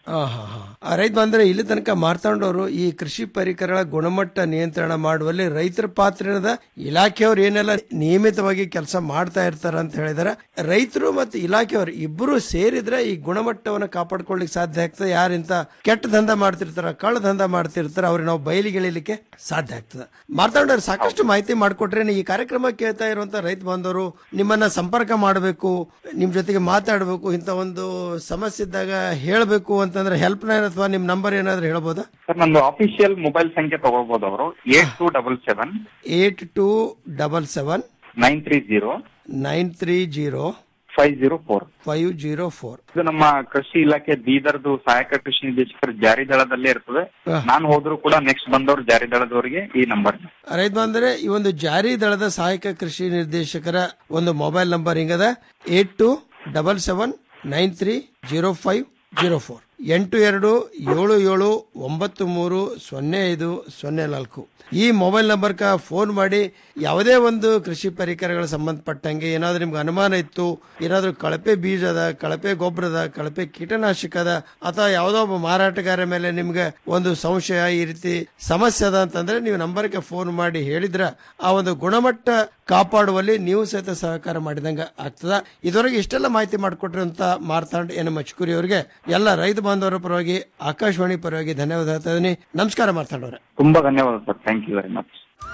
O: ಆ, ಹಾ, ಹಾ. ಆ, ರೈತ ಬಂದ್ರೆ ಇಲ್ಲಿ ತನಕ ಮಾರ್ತಾಂಡವರು ಈ ಕೃಷಿ ಪರಿಕರಗಳ ಗುಣಮಟ್ಟ ನಿಯಂತ್ರಣ ಮಾಡುವಲ್ಲಿ ರೈತರ ಪಾತ್ರ ಏನದ ಇಲಾಖೆಯವರು ಏನೆಲ್ಲ ನಿಯಮಿತವಾಗಿ ಕೆಲಸ ಮಾಡ್ತಾ ಇರ್ತಾರ ಅಂತ ಹೇಳಿದಾರೆ ರೈತರು ಮತ್ತು ಇಲಾಖೆಯವರು ಇಬ್ಬರು ಸೇರಿದ್ರೆ ಈ ಗುಣಮಟ್ಟವನ್ನು ಕಾಪಾಡ್ಕೊಳ್ಳಿಕ್ ಸಾಧ್ಯ ಆಗ್ತದೆ ಯಾರಿಂತ ಕೆಟ್ಟ ದಂಧ ಮಾಡ್ತಿರ್ತಾರ ಕಳ್ಳ ದಂಧ ಮಾಡ್ತಿರ್ತಾರ ಅವ್ರಿಗೆ ನಾವು ಬಯಲಿಗೆಳಿಲಿಕ್ಕೆ ಸಾಧ್ಯ ಆಗ್ತದೆ ಮಾರ್ತಾಂಡವ್ರು ಸಾಕಷ್ಟು ಮಾಹಿತಿ ಮಾಡಿಕೊಟ್ರೆ ಈ ಕಾರ್ಯಕ್ರಮ ಕೇಳ್ತಾ ಇರುವಂತ ರೈತ ಬಾಂಧವರು ನಿಮ್ಮನ್ನ ಸಂಪರ್ಕ ಮಾಡಬೇಕು ನಿಮ್ ಜೊತೆಗೆ ಮಾತಾಡಬೇಕು ಇಂಥ ಒಂದು ಸಮಸ್ಯೆ ಇದ್ದಾಗ ಹೇಳಬೇಕು ಅಂತಂದ್ರೆ ಹೆಲ್ಪ್ ಲೈನ್ ಅಥವಾ ನಿಮ್ ನಂಬರ್ ಏನಾದ್ರು ಹೇಳ್ಬೋದಾ
S: ಸರ್ ನಂದು ಅಫಿಷಿಯಲ್ ಮೊಬೈಲ್ ಸಂಖ್ಯೆ ತಗೋಬಹುದು ಅವರು eight two double seven
O: eight two double seven
S: nine three zero
O: nine three zero
S: five zero four
O: five zero four
S: ಇದು ನಮ್ಮ ಕೃಷಿ ಇಲಾಖೆ ಬೀದರ್ದು ಸಹಾಯಕ ಕೃಷಿ ನಿರ್ದೇಶಕರು ಜಾರಿ ದಳದಲ್ಲೇ ಇರ್ತದೆ ನಾನು ಹೋದ್ರು ಕೂಡ ನೆಕ್ಸ್ಟ್ ಬಂದವರು ಜಾರಿ ದಳದವರಿಗೆ ಈ ನಂಬರ್
O: ರೈತ ಬಂದ್ರೆ ಈ ಒಂದು ಜಾರಿ ದಳದ ಸಹಾಯಕ ಕೃಷಿ ನಿರ್ದೇಶಕರ ಒಂದು ಮೊಬೈಲ್ ನಂಬರ್ ಹಿಂಗದ eight two double seven nine three zero five zero four ಎಂಟು ಎರಡು ಏಳು ಏಳು ಒಂಬತ್ತು ಮೂರು ಸೊನ್ನೆ ಐದು ಸೊನ್ನೆ ನಾಲ್ಕು ಈ ಮೊಬೈಲ್ ನಂಬರ್ಕ ಫೋನ್ ಮಾಡಿ ಯಾವುದೇ ಒಂದು ಕೃಷಿ ಪರಿಕರಗಳ ಸಂಬಂಧಪಟ್ಟಂಗೆ ಏನಾದ್ರೂ ನಿಮ್ಗೆ ಅನುಮಾನ ಇತ್ತು ಏನಾದ್ರೂ ಕಳಪೆ ಬೀಜ ಅದ ಕಳಪೆ ಗೊಬ್ಬರದ ಕಳಪೆ ಕೀಟನಾಶಕ ಅದ ಅಥವಾ ಯಾವುದೋ ಒಬ್ಬ ಮಾರಾಟಗಾರ ಮೇಲೆ ನಿಮ್ಗೆ ಒಂದು ಸಂಶಯ ಈ ರೀತಿ ಸಮಸ್ಯೆ ಅದ ಅಂತಂದ್ರೆ ನೀವು ನಂಬರ್ಗೆ ಫೋನ್ ಮಾಡಿ ಹೇಳಿದ್ರ ಆ ಒಂದು ಗುಣಮಟ್ಟ ಕಾಪಾಡುವಲ್ಲಿ ನೀವು ಸಹಿತ ಸಹಕಾರ ಮಾಡಿದಂಗ ಆಗ್ತದ ಇದುವರೆಗೆ ಇಷ್ಟೆಲ್ಲ ಮಾಹಿತಿ ಮಾಡಿಕೊಟ್ರಂತ ಮಾರ್ತಾಂಡ್ ಎನ್ ಮಚ್ಕೂರಿ ಅವರಿಗೆ ಎಲ್ಲ ರೈತ ಬಾಂಧವರ ಪರವಾಗಿ ಆಕಾಶವಾಣಿ ಪರವಾಗಿ ಧನ್ಯವಾದ ಹೇಳ್ತಾ ಇದೀನಿ ನಮಸ್ಕಾರ ಮಾರ್ತಾಂಡ್ ಅವರೇ
S: ತುಂಬಾ ಧನ್ಯವಾದ sir thank you very much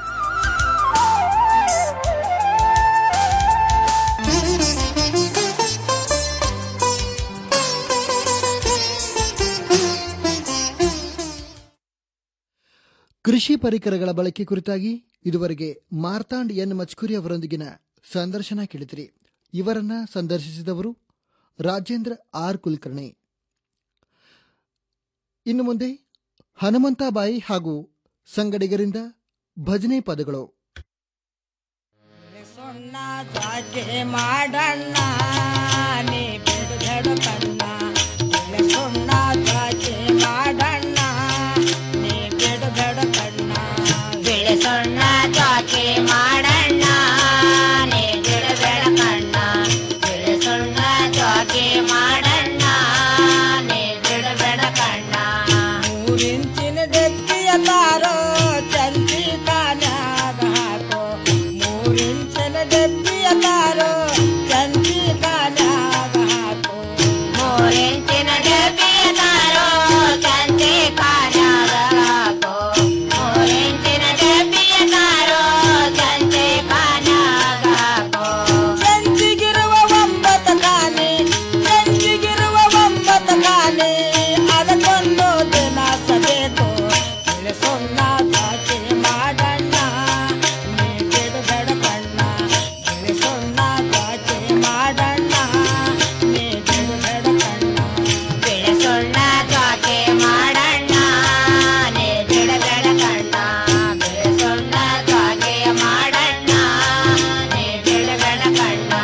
A: ಕೃಷಿ ಪರಿಕರಗಳ ಬಳಕೆ ಕುರಿತಾಗಿ ಇದುವರೆಗೆ ಮಾರ್ತಾಂಡ್ ಎನ್ ಮಚ್ಕುರಿ ಅವರೊಂದಿಗಿನ ಸಂದರ್ಶನ ಕೇಳಿದಿರಿ ಇವರನ್ನ ಸಂದರ್ಶಿಸಿದವರು ರಾಜೇಂದ್ರ ಆರ್ ಕುಲಕರ್ಣಿ ಇನ್ನು ಮುಂದೆ ಹನುಮಂತಾಬಾಯಿ ಹಾಗೂ ಸಂಗಡಿಗರಿಂದ ಭಜನೆ ಪದಗಳು
T: ಜಾಕೆ ಮಾಡಣ್ಣ ನೀ ಬಿಡುಗಡು ಕಣ್ಣ ಸುಣ್ಣ ಜಾಕೆ ಮಾಡಣ್ಣ ನೀ ಬಿಡುಗಡು ಕಣ್ಣ ಬಿಳೆ ಸುಣ್ಣ ಜಾಕೆ ಮಾಡಣ್ಣ ನೀ ಬಿಡುಗಡ ಕಣ್ಣ ಬಿಳೆ ಸುಣ್ಣ ಜಾಕೆ ಮಾಡಣ್ಣ ನೀ ಬಿಡುಗಡ ಕಣ್ಣ ಮೂರಿಂಚಿನ ದೆತ್ತಿಯ ತಾರೋ ಚಂದಿ ಕಾನ್ಯಾಗ ಹಾಕೋ ಮೂರಿಂಚನ ದೆತ್ತಿಯ ತಾರೋ ಚಂದಿ ಕಾನ್ಯಾಗ ಹಾಕೋ ಮೂರಿಂಚಿನ ದೆತ್ತಿಯ ತಾರೋ ಚಂದಿ ಕಾನ್ಯಾಗ ಹಾಕೋ ಮೂರಿಂಚಿನ ದೆತ್ತಿಯ ತಾರೋ ಚಂದಿ ಕಾನ್ಯಾಗ ಹಾಕೋ ಚಂಚಿಗಿರುವ ಒಂಬತ್ತು ಕಾನೆ ಚಂಚಿಗಿರುವ ಒಂಬತ್ತು ಕಾನೆ ಅದಕ್ಕೊಂದು ದಿನ ಸಬೇಕು ತಿಳಿಸೊನ್ನ ಜಾತಿ ಮಾಡಣ್ಣ ನೀ ಬಿಡುಗಡ ಕಣ್ಣ ತಿಳಿಸೊನ್ನ ಜಾತಿ ಮಾಡಣ್ಣ ನೀ ಬಿಡುಗಡ ಕಣ್ಣ ತಿಳಿಸೊನ್ನ ಜಾತಿ ಮಾಡಣ್ಣ ನೀ ಬಿಡುಗಡ ಕಣ್ಣ ತಿಳಿಸೊನ್ನ ಜಾತಿ ಮಾಡಣ್ಣ ನೀ ಬಿಡುಗಡ ಕಣ್ಣ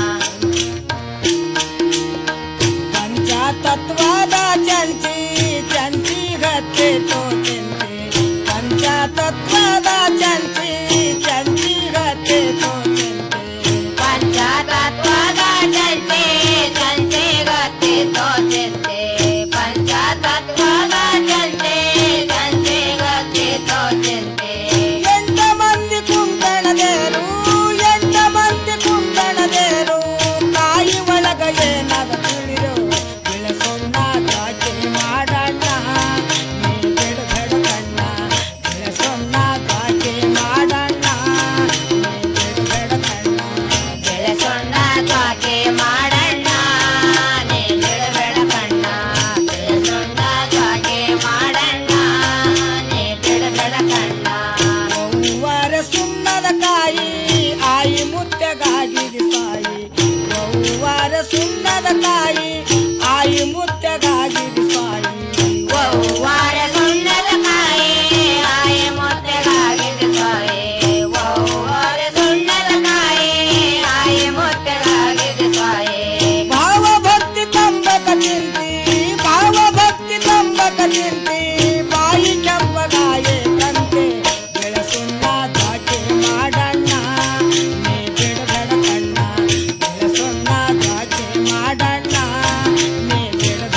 T: ಪಂಚತತ್ವದ ಚಂಚಿ ಚಂಚಿ ಗತ್ತೆ ತೋ ಚಿಂತೆ ಪಂಚತತ್ವದ ಚಂಚಿ ಚಂಚಿ ಗತ್ತೆ ತೋ ಚಿಂತೆ ಪಂಚತತ್ವದ ಚಂಚಿ ಚಂಚಿ ಗತ್ತೆ ತೋ ಚಿಂತೆ ಪಂಚತತ್ವದ ಚಂಚಿ ಚಂಚಿ ಗತ್ತೆ ತೋ ಚಿಂತೆ ಎಂಟ ಮಂದಿ ಕುಂಕಣದೇರು ಎಂಟ ಮಂದಿ ಕುಂಕಣದೇರು ತಾಯಿ ಒಳಗ ಏನಾದ ತಿಳಿರು ಬೆಳೆಸೊನ್ನ ಜಾತಿ ಮಾಡಣ್ಣ ನೀ ಬಿಡುಗಡ ಕಣ್ಣ ಬೆಳೆಸೊನ್ನ ಜಾತಿ ಮಾಡಣ್ಣ ನೀ ಬಿಡುಗಡ ಕಣ್ಣ ಬೆಳೆಸೊನ್ನ ಜಾತಿ ಮಾಡಣ್ಣ ನೀ ಬಿಡುಗಡ ಕಣ್ಣ ಬೆಳೆಸೊನ್ನ ಜಾತಿ ಮಾಡಣ್ಣ ನೀ ಬಿಡುಗಡ ಕಣ್ಣ ಹೂವರ ಸುಣ್ಣದ ಕಾಯಿ ಆಯಿ ಮುತ್ತೆಗಾಗಿದೆ ಸಾಯಿ ಹೂವರ ಸುಣ್ಣದ ಕಾಯಿ ಆಯಿ ಮುತ್ತೆಗಾಗಿದೆ ಸಾಯಿ ಹೂವರ ಸುಣ್ಣದ ಕಾಯಿ ಆಯಿ ಮುತ್ತೆಗಾಗಿದೆ ಸಾಯಿ ಹೂವರ ಸುಣ್ಣದ ಕಾಯಿ ಆಯಿ ಮುತ್ತೆಗಾಗಿದೆ ಸಾಯಿ ಭಾವ ಭಕ್ತಿ ತಂಬಕ ಚಿಂತಿ ಭಾವ ಭಕ್ತಿ ತಂಬಕ ಚಿಂತಿ ಬಾಯಿ ಕೆಂಪಗಾಯೆ ಕಂತೆ ಬೆಳಸುಣ್ಣ ಜಾತಿ ಮಾಡಣ್ಣ ನೀ ಬಿಡುಗಡ ಕಣ್ಣ ಬೆಳಸುಣ್ಣ ಜಾತಿ ಮಾಡಣ್ಣ ನೀ ಬಿಡುಗಡ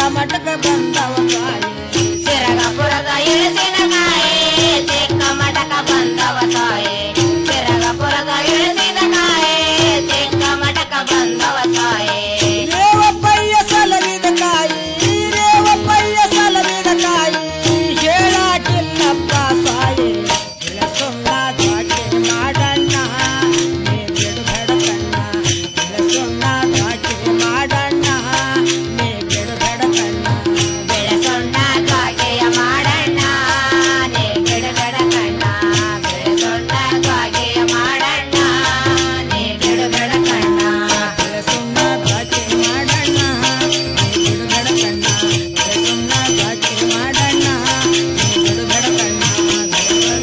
T: ಮಟಕ ಬಂದವ ತಾಯಿ
E: ಸಿರಗಪುರದ ಇಳಿಸಿನಕಾಯಿ ಚಿಕ್ಕ ಮಟಕ ಬಂದವ ತಾಯಿ ಸಿರಗಪುರದ ಇಳಿಸಿನಕಾಯಿ ಚಿಕ್ಕ ಮಟಕ ಬಂದವ ತಾಯಿ
T: ರೇವಪ್ಪಯ್ಯ ಸಲವಿದ ಕಾಯಿ ರೇವಪ್ಪಯ್ಯ ಸಲವಿದ ಕಾಯಿ ಹೇಳಾಕಿಲ್ಲಪ್ಪ ಸಾಯಿ ಸುಮ್ಮ ದ್ವಾಕೆ ಮಾಡಣ್ಣ ನೀ ಬಿಡುಗಡ ಕಣ್ಣ ಸುಮ್ಮ ದ್ವಾಕೆ ಮಾಡಣ್ಣ ನೀ ಬಿಡುಗಡ ಕಣ್ಣ
E: ಬೆಳಸೊಂಡ ದ್ವಾಗೆಯ ಮಾಡಣ್ಣ ನೀ ಬಿಡುಗಡ ಕಣ್ಣ ಬೆಳಸೊಂಡ ದ್ವಾಗೆಯ ಮಾಡಣ್ಣ ನೀ ಬಿಡುಗಡ ಕಣ್ಣ
T: ಸುಮ್ಮ ದ್ವಾಕೆ ಮಾಡಣ್ಣ ನೀ ಬಿಡುಗಡ ಕಣ್ಣ ಸುಮ್ಮ ದ್ವಾಕೆ ಮಾಡಣ್ಣ ನೀ ಬಿಡುಗಡ ಕಣ್ಣ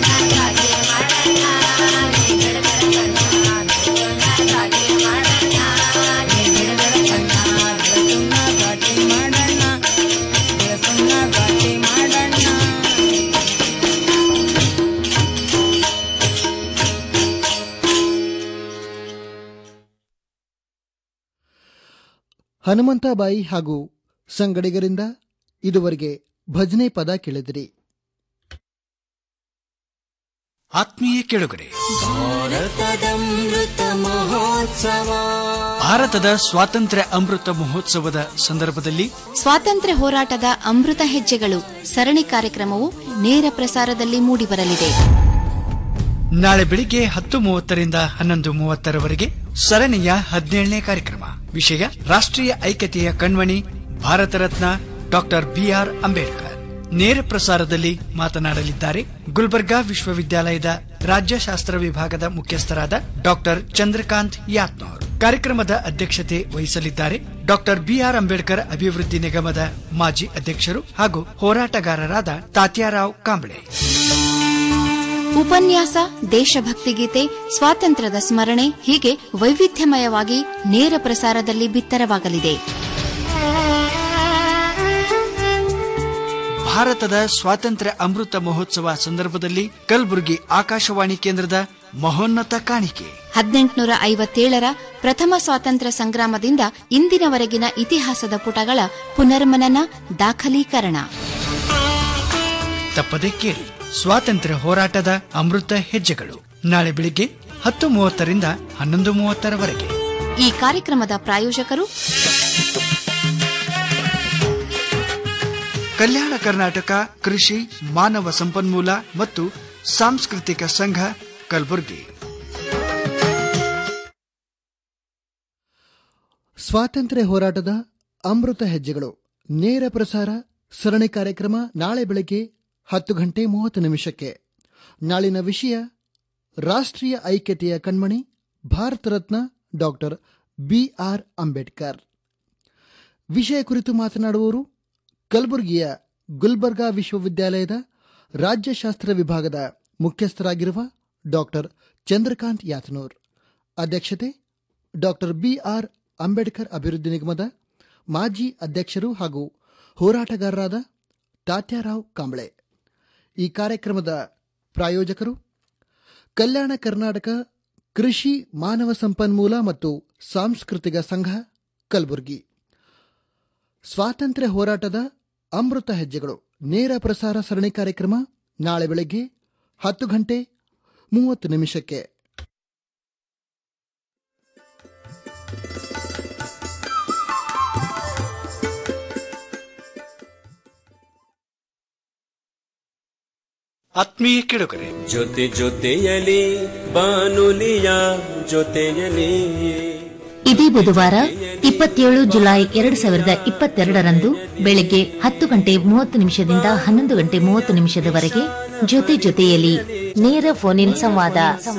A: ಹನುಮಂತಬಾಯಿ ಹಾಗೂ ಸಂಗಡಿಗರಿಂದ ಇದುವರೆಗೆ ಭಜನೆ ಪದ ಕೇಳಿದಿರಿ
U: ಆತ್ಮೀಯ ಕೆಳಗರೆ
T: ಭಾರತದಮೃತ ಮಹೋತ್ಸವ
U: ಭಾರತದ ಸ್ವಾತಂತ್ರ್ಯ ಅಮೃತ ಮಹೋತ್ಸವದ ಸಂದರ್ಭದಲ್ಲಿ
V: ಸ್ವಾತಂತ್ರ್ಯ ಹೋರಾಟದ ಅಮೃತ ಹೆಜ್ಜೆಗಳು ಸರಣಿ ಕಾರ್ಯಕ್ರಮವು ನೇರ ಪ್ರಸಾರದಲ್ಲಿ ಮೂಡಿಬರಲಿದೆ
U: ನಾಳೆ ಬೆಳಿಗ್ಗೆ ಹತ್ತು ಮೂವತ್ತರಿಂದ ಹನ್ನೊಂದು ಮೂವತ್ತರವರೆಗೆ ಸರಣಿಯ ಹದಿನೇಳನೇ ಕಾರ್ಯಕ್ರಮ ವಿಷಯ ರಾಷ್ಟ್ರೀಯ ಐಕ್ಯತೆಯ ಕಣ್ಮಣಿ ಭಾರತ ರತ್ನ ಡಾಕ್ಟರ್ ಬಿಆರ್ ಅಂಬೇಡ್ಕರ್ ನೇರ ಪ್ರಸಾರದಲ್ಲಿ ಮಾತನಾಡಲಿದ್ದಾರೆ ಗುಲ್ಬರ್ಗಾ ವಿಶ್ವವಿದ್ಯಾಲಯದ ರಾಜ್ಯಶಾಸ್ತ್ರ ವಿಭಾಗದ ಮುಖ್ಯಸ್ಥರಾದ ಡಾಕ್ಟರ್ ಚಂದ್ರಕಾಂತ್ ಯಾತ್ನೋರ್ ಕಾರ್ಯಕ್ರಮದ ಅಧ್ಯಕ್ಷತೆ ವಹಿಸಲಿದ್ದಾರೆ ಡಾಕ್ಟರ್ ಬಿಆರ್ ಅಂಬೇಡ್ಕರ್ ಅಭಿವೃದ್ಧಿ ನಿಗಮದ ಮಾಜಿ ಅಧ್ಯಕ್ಷರು ಹಾಗೂ ಹೋರಾಟಗಾರರಾದ ತಾತ್ಯಾರಾವ್ ಕಾಂಬ್ಳೆ
V: ಉಪನ್ಯಾಸ ದೇಶಭಕ್ತಿ ಗೀತೆ ಸ್ವಾತಂತ್ರ್ಯದ ಸ್ಮರಣೆ ಹೀಗೆ ವೈವಿಧ್ಯಮಯವಾಗಿ ನೇರ ಪ್ರಸಾರದಲ್ಲಿ ಬಿತ್ತರವಾಗಲಿದೆ
U: ಭಾರತದ ಸ್ವಾತಂತ್ರ್ಯ ಅಮೃತ ಮಹೋತ್ಸವ ಸಂದರ್ಭದಲ್ಲಿ ಕಲಬುರಗಿ ಆಕಾಶವಾಣಿ ಕೇಂದ್ರದ ಮಹೋನ್ನತ ಕಾಣಿಕೆ
V: ಹದಿನೆಂಟುನೂರ ಐವತ್ತೇಳರ ಪ್ರಥಮ ಸ್ವಾತಂತ್ರ್ಯ ಸಂಗ್ರಾಮದಿಂದ ಇಂದಿನವರೆಗಿನ ಇತಿಹಾಸದ ಪುಟಗಳ ಪುನರ್ಮನನ ದಾಖಲೀಕರಣ
U: ತಪ್ಪದೆ ಕೇಳಿ ಸ್ವಾತಂತ್ರ್ಯ ಹೋರಾಟದ ಅಮೃತ ಹೆಜ್ಜೆಗಳು ನಾಳೆ ಬೆಳಿಗ್ಗೆ ಹತ್ತು ಮೂವತ್ತರಿಂದ ಹನ್ನೊಂದು ಮೂವತ್ತರವರೆಗೆ
V: ಈ ಕಾರ್ಯಕ್ರಮದ ಪ್ರಾಯೋಜಕರು
U: ಕಲ್ಯಾಣ ಕರ್ನಾಟಕ ಕೃಷಿ ಮಾನವ ಸಂಪನ್ಮೂಲ ಮತ್ತು ಸಾಂಸ್ಕೃತಿಕ ಸಂಘ ಕಲಬುರಗಿ
A: ಸ್ವಾತಂತ್ರ್ಯ ಹೋರಾಟದ ಅಮೃತ ಹೆಜ್ಜೆಗಳು ನೇರ ಪ್ರಸಾರ ಸರಣಿ ಕಾರ್ಯಕ್ರಮ ನಾಳೆ ಬೆಳಗ್ಗೆ ಹತ್ತು ಗಂಟೆ ಮೂವತ್ತು ನಿಮಿಷಕ್ಕೆ ನಾಳಿನ ವಿಷಯ ರಾಷ್ಟ್ರೀಯ ಐಕ್ಯತೆಯ ಕಣ್ಮಣಿ ಭಾರತ ರತ್ನ ಡಾಕ್ಟರ್ ಬಿಆರ್ ಅಂಬೇಡ್ಕರ್ ವಿಷಯ ಕುರಿತು ಮಾತನಾಡುವವರು ಕಲಬುರಗಿಯ ಗುಲ್ಬರ್ಗಾ ವಿಶ್ವವಿದ್ಯಾಲಯದ ರಾಜ್ಯಶಾಸ್ತ್ರ ವಿಭಾಗದ ಮುಖ್ಯಸ್ಥರಾಗಿರುವ ಡಾಕ್ಟರ್ ಚಂದ್ರಕಾಂತ್ ಯಾತನೂರ್ ಅಧ್ಯಕ್ಷತೆ ಡಾಕ್ಟರ್ ಬಿಆರ್ ಅಂಬೇಡ್ಕರ್ ಅಭಿವೃದ್ಧಿ ನಿಗಮದ ಮಾಜಿ ಅಧ್ಯಕ್ಷರು ಹಾಗೂ ಹೋರಾಟಗಾರರಾದ ತಾತ್ಯಾರಾವ್ ಕಾಂಬಳೆ ಈ ಕಾರ್ಯಕ್ರಮದ ಪ್ರಾಯೋಜಕರು ಕಲ್ಯಾಣ ಕರ್ನಾಟಕ ಕೃಷಿ ಮಾನವ ಸಂಪನ್ಮೂಲ ಮತ್ತು ಸಾಂಸ್ಕೃತಿಕ ಸಂಘ ಕಲಬುರಗಿ ಸ್ವಾತಂತ್ರ್ಯ ಹೋರಾಟದ ಅಮೃತ ಹೆಜ್ಜೆಗಳು ನೇರ ಪ್ರಸಾರ ಸರಣಿ ಕಾರ್ಯಕ್ರಮ ನಾಳೆ ಬೆಳಗ್ಗೆ ಹತ್ತು ಗಂಟೆ ಮೂವತ್ತು ನಿಮಿಷಕ್ಕೆ
U: ಆತ್ಮೀಯ ಕೆಳಗರೆ
W: ಜೊತೆ ಜೊತೆಯಲಿ ಬಾನುಲಿಯ ಜೊತೆಯಲಿ
X: ಇದೇ ಬುಧವಾರ ಇಪ್ಪತ್ತೇಳು ಜುಲೈ ಎರಡು ಸಾವಿರದ ಇಪ್ಪತ್ತೆರಡರಂದು ಬೆಳಗ್ಗೆ ಹತ್ತು ಗಂಟೆ ಮೂವತ್ತು ನಿಮಿಷದಿಂದ ಹನ್ನೊಂದು ಗಂಟೆ ಮೂವತ್ತು ನಿಮಿಷದವರೆಗೆ ಜೊತೆ ಜೊತೆಯಲ್ಲಿ ನೇರ ಫೋನ್ ಇನ್ ಸಂವಾದ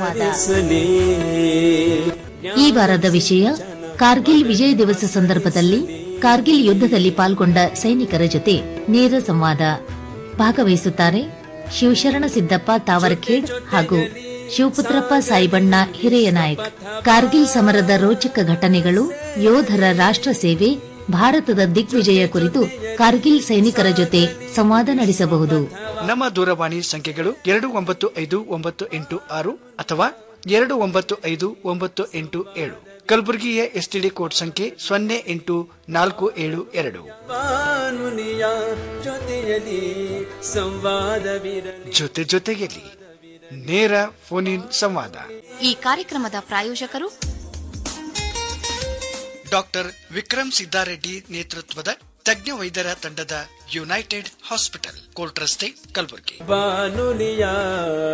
X: ಈ ವಾರದ ವಿಷಯ ಕಾರ್ಗಿಲ್ ವಿಜಯ ದಿವಸ ಸಂದರ್ಭದಲ್ಲಿ ಕಾರ್ಗಿಲ್ ಯುದ್ಧದಲ್ಲಿ ಪಾಲ್ಗೊಂಡ ಸೈನಿಕರ ಜೊತೆ ನೇರ ಸಂವಾದ ಭಾಗವಹಿಸುತ್ತಾರೆ ಶಿವಶರಣ ಸಿದ್ದಪ್ಪ ತಾವರಖೇಡ್ ಹಾಗೂ ಶಿವಪುತ್ರಪ್ಪ ಸಾಯಿಬಣ್ಣ ಹಿರಿಯ ನಾಯಕ್ ಕಾರ್ಗಿಲ್ ಸಮರದ ರೋಚಕ ಘಟನೆಗಳು ಯೋಧರ ರಾಷ್ಟ್ರ ಸೇವೆ ಭಾರತದ ದಿಗ್ವಿಜಯ ಕುರಿತು ಕಾರ್ಗಿಲ್ ಸೈನಿಕರ ಜೊತೆ ಸಂವಾದ ನಡೆಸಬಹುದು
U: ನಮ್ಮ ದೂರವಾಣಿ ಸಂಖ್ಯೆಗಳು ಎರಡು ಒಂಬತ್ತು ಐದು ಒಂಬತ್ತು ಎಂಟು ಆರು ಅಥವಾ ಎರಡು ಒಂಬತ್ತು ಐದು ಒಂಬತ್ತು ಎಂಟು ಏಳು ಕಲಬುರಗಿಯ ಎಸ್ಟಿಡಿ ಕೋಡ್ ಸಂಖ್ಯೆ ಸೊನ್ನೆ ಎಂಟು ನಾಲ್ಕು ಏಳು ಎರಡು
W: ಬಾನುಲಿಯ ಜೊತೆಯಲಿ ಸಂವಾದವಿರಲಿ
U: ಜೊತೆ ಜೊತೆಯಲ್ಲಿ ನೇರ ಫೋನ್ ಇನ್ ಸಂವಾದ
V: ಈ ಕಾರ್ಯಕ್ರಮದ ಪ್ರಾಯೋಜಕರು
U: ಡಾಕ್ಟರ್ ವಿಕ್ರಮ್ ಸಿದ್ದಾರೆಡ್ಡಿ ನೇತೃತ್ವದ ತಜ್ಞ ವೈದ್ಯರ ತಂಡದ ಯುನೈಟೆಡ್ ಹಾಸ್ಪಿಟಲ್ ಕೋರ್ಟ್ ರಸ್ತೆ ಕಲಬುರಗಿ
W: ಬಾನುಲಿಯ